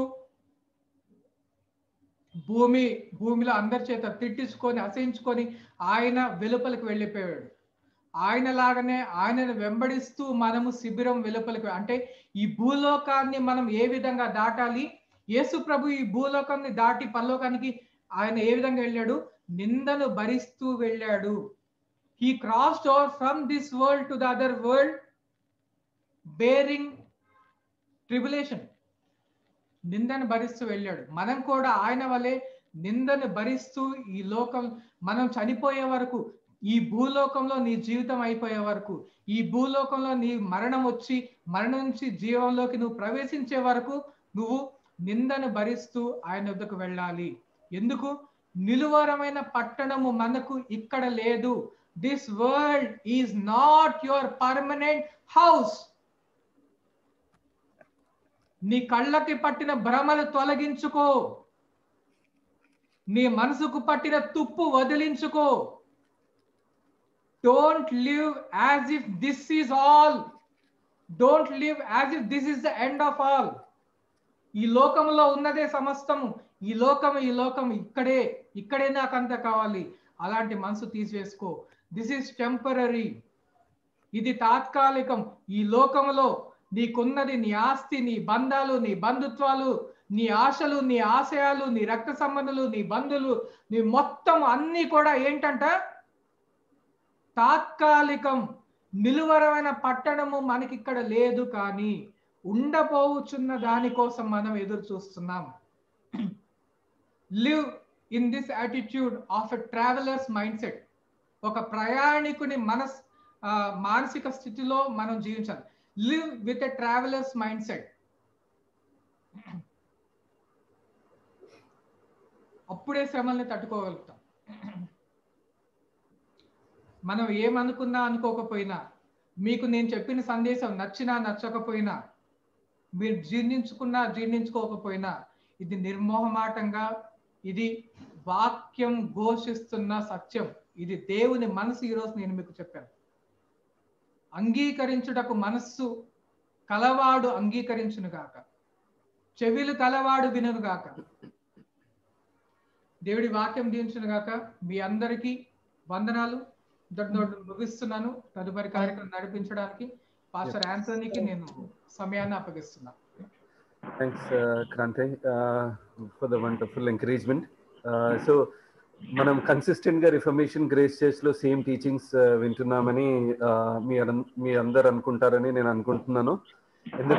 Speaker 1: భూమి భూమిలో అందరి చేత తిట్టించుకొని అసహించుకొని ఆయన వెలుపలికి వెళ్ళిపోయాడు ఆయన లాగానే ఆయనను వెంబడిస్తూ మనము శిబిరం వెలుపలికి అంటే ఈ భూలోకాన్ని మనం ఏ విధంగా దాటాలి యేసు ప్రభు ఈ భూలోకాన్ని దాటి పరలోకానికి ఆయన ఏ విధంగా వెళ్ళాడు నిందను భరిస్తూ వెళ్ళాడు he crossed over from this world to the other world bearing tribulation నిందను భరిస్తూ వెళ్ళాడు మనం కూడా ఆయన వలె నిందను భరిస్తూ ఈ లోకం మనం చనిపోయే వరకు ఈ భూలోకంలో నీ జీవితం అయిపోయే వరకు ఈ భూలోకంలో నీ మరణం వచ్చి మరణం నుంచి జీవంలోకి నువ్వు ప్రవేశించే వరకు నువ్వు నిందను భరిస్తూ ఆయన వద్దకు వెళ్ళాలి ఎందుకు నిలువరమైన పట్టణము మనకు ఇక్కడ లేదు this world is not your permanent house నీ కళ్ళకి పట్టిన భ్రమలు తొలగించుకో నీ మనసుకు పట్టిన తుప్పు వదిలించుకో don't live as if this is all don't live as if this is the end of all ఈ లోకంలో ఉన్నదే సమస్తము ఈ లోకం ఈ లోకం ఇక్కడే ఇక్కడే నాకు అంత కావాలి అలాంటి మనసు తీసివేసుకో దిస్ ఈస్ టెంపరీ ఇది తాత్కాలికం ఈ లోకంలో నీకున్నది నీ ఆస్తి నీ బంధాలు నీ బంధుత్వాలు నీ ఆశలు నీ ఆశయాలు నీ రక్త సంబంధులు నీ బంధువులు నీ మొత్తం అన్ని కూడా ఏంటంట తాత్కాలికం నిలువరమైన పట్టణము మనకి ఇక్కడ లేదు కానీ ఉండబోచున్న దానికోసం మనం ఎదురు చూస్తున్నాం live in this attitude of a traveller's mindset ఒక ప్రయాణికుని మనస్ ఆ, మానసిక స్థితిలో మనం జీవించాలి live with a traveller's mindset అప్పుడే శ్రమల్ని తట్టుకోగలుగుతాం మనం ఏమనుకున్నా అనుకోకపోయినా మీకు నేను చెప్పిన సందేశం నచ్చినా నచ్చకపోయినా మీరు జీర్ణించుకున్నా జీర్ణించుకోకపోయినా ఇది నిర్మోహమాటంగా ఇది వాక్యం ఘోషిస్తున్న సత్యం ఇది దేవుని మనసు ఈరోజు నేను మీకు చెప్పాను అంగీకరించుటకు మనస్సు కలవాడు అంగీకరించును గాక చెవిలు కలవాడు వినును గాక దేవుడి వాక్యం దీవించును గాక మీ అందరికీ వందనాలు దొడ్డు ముగిస్తున్నాను తదుపరి కార్యక్రమం నడిపించడానికి పాస్టర్ ఆంటోనీకి నేను సమయాన్ని అప్పగిస్తున్నాను
Speaker 2: thanks Kranti for the wonderful encouragement so మనం కన్సిస్టెంట్ గా రిఫర్మేషన్ గ్రేస్ చర్చ్ లో సేమ్ టీచింగ్స్ వింటున్నామని uh, మీ అన్- మీ అందరు అనుకుంటారని నేను అనుకుంటున్నాను ఎందుకంటే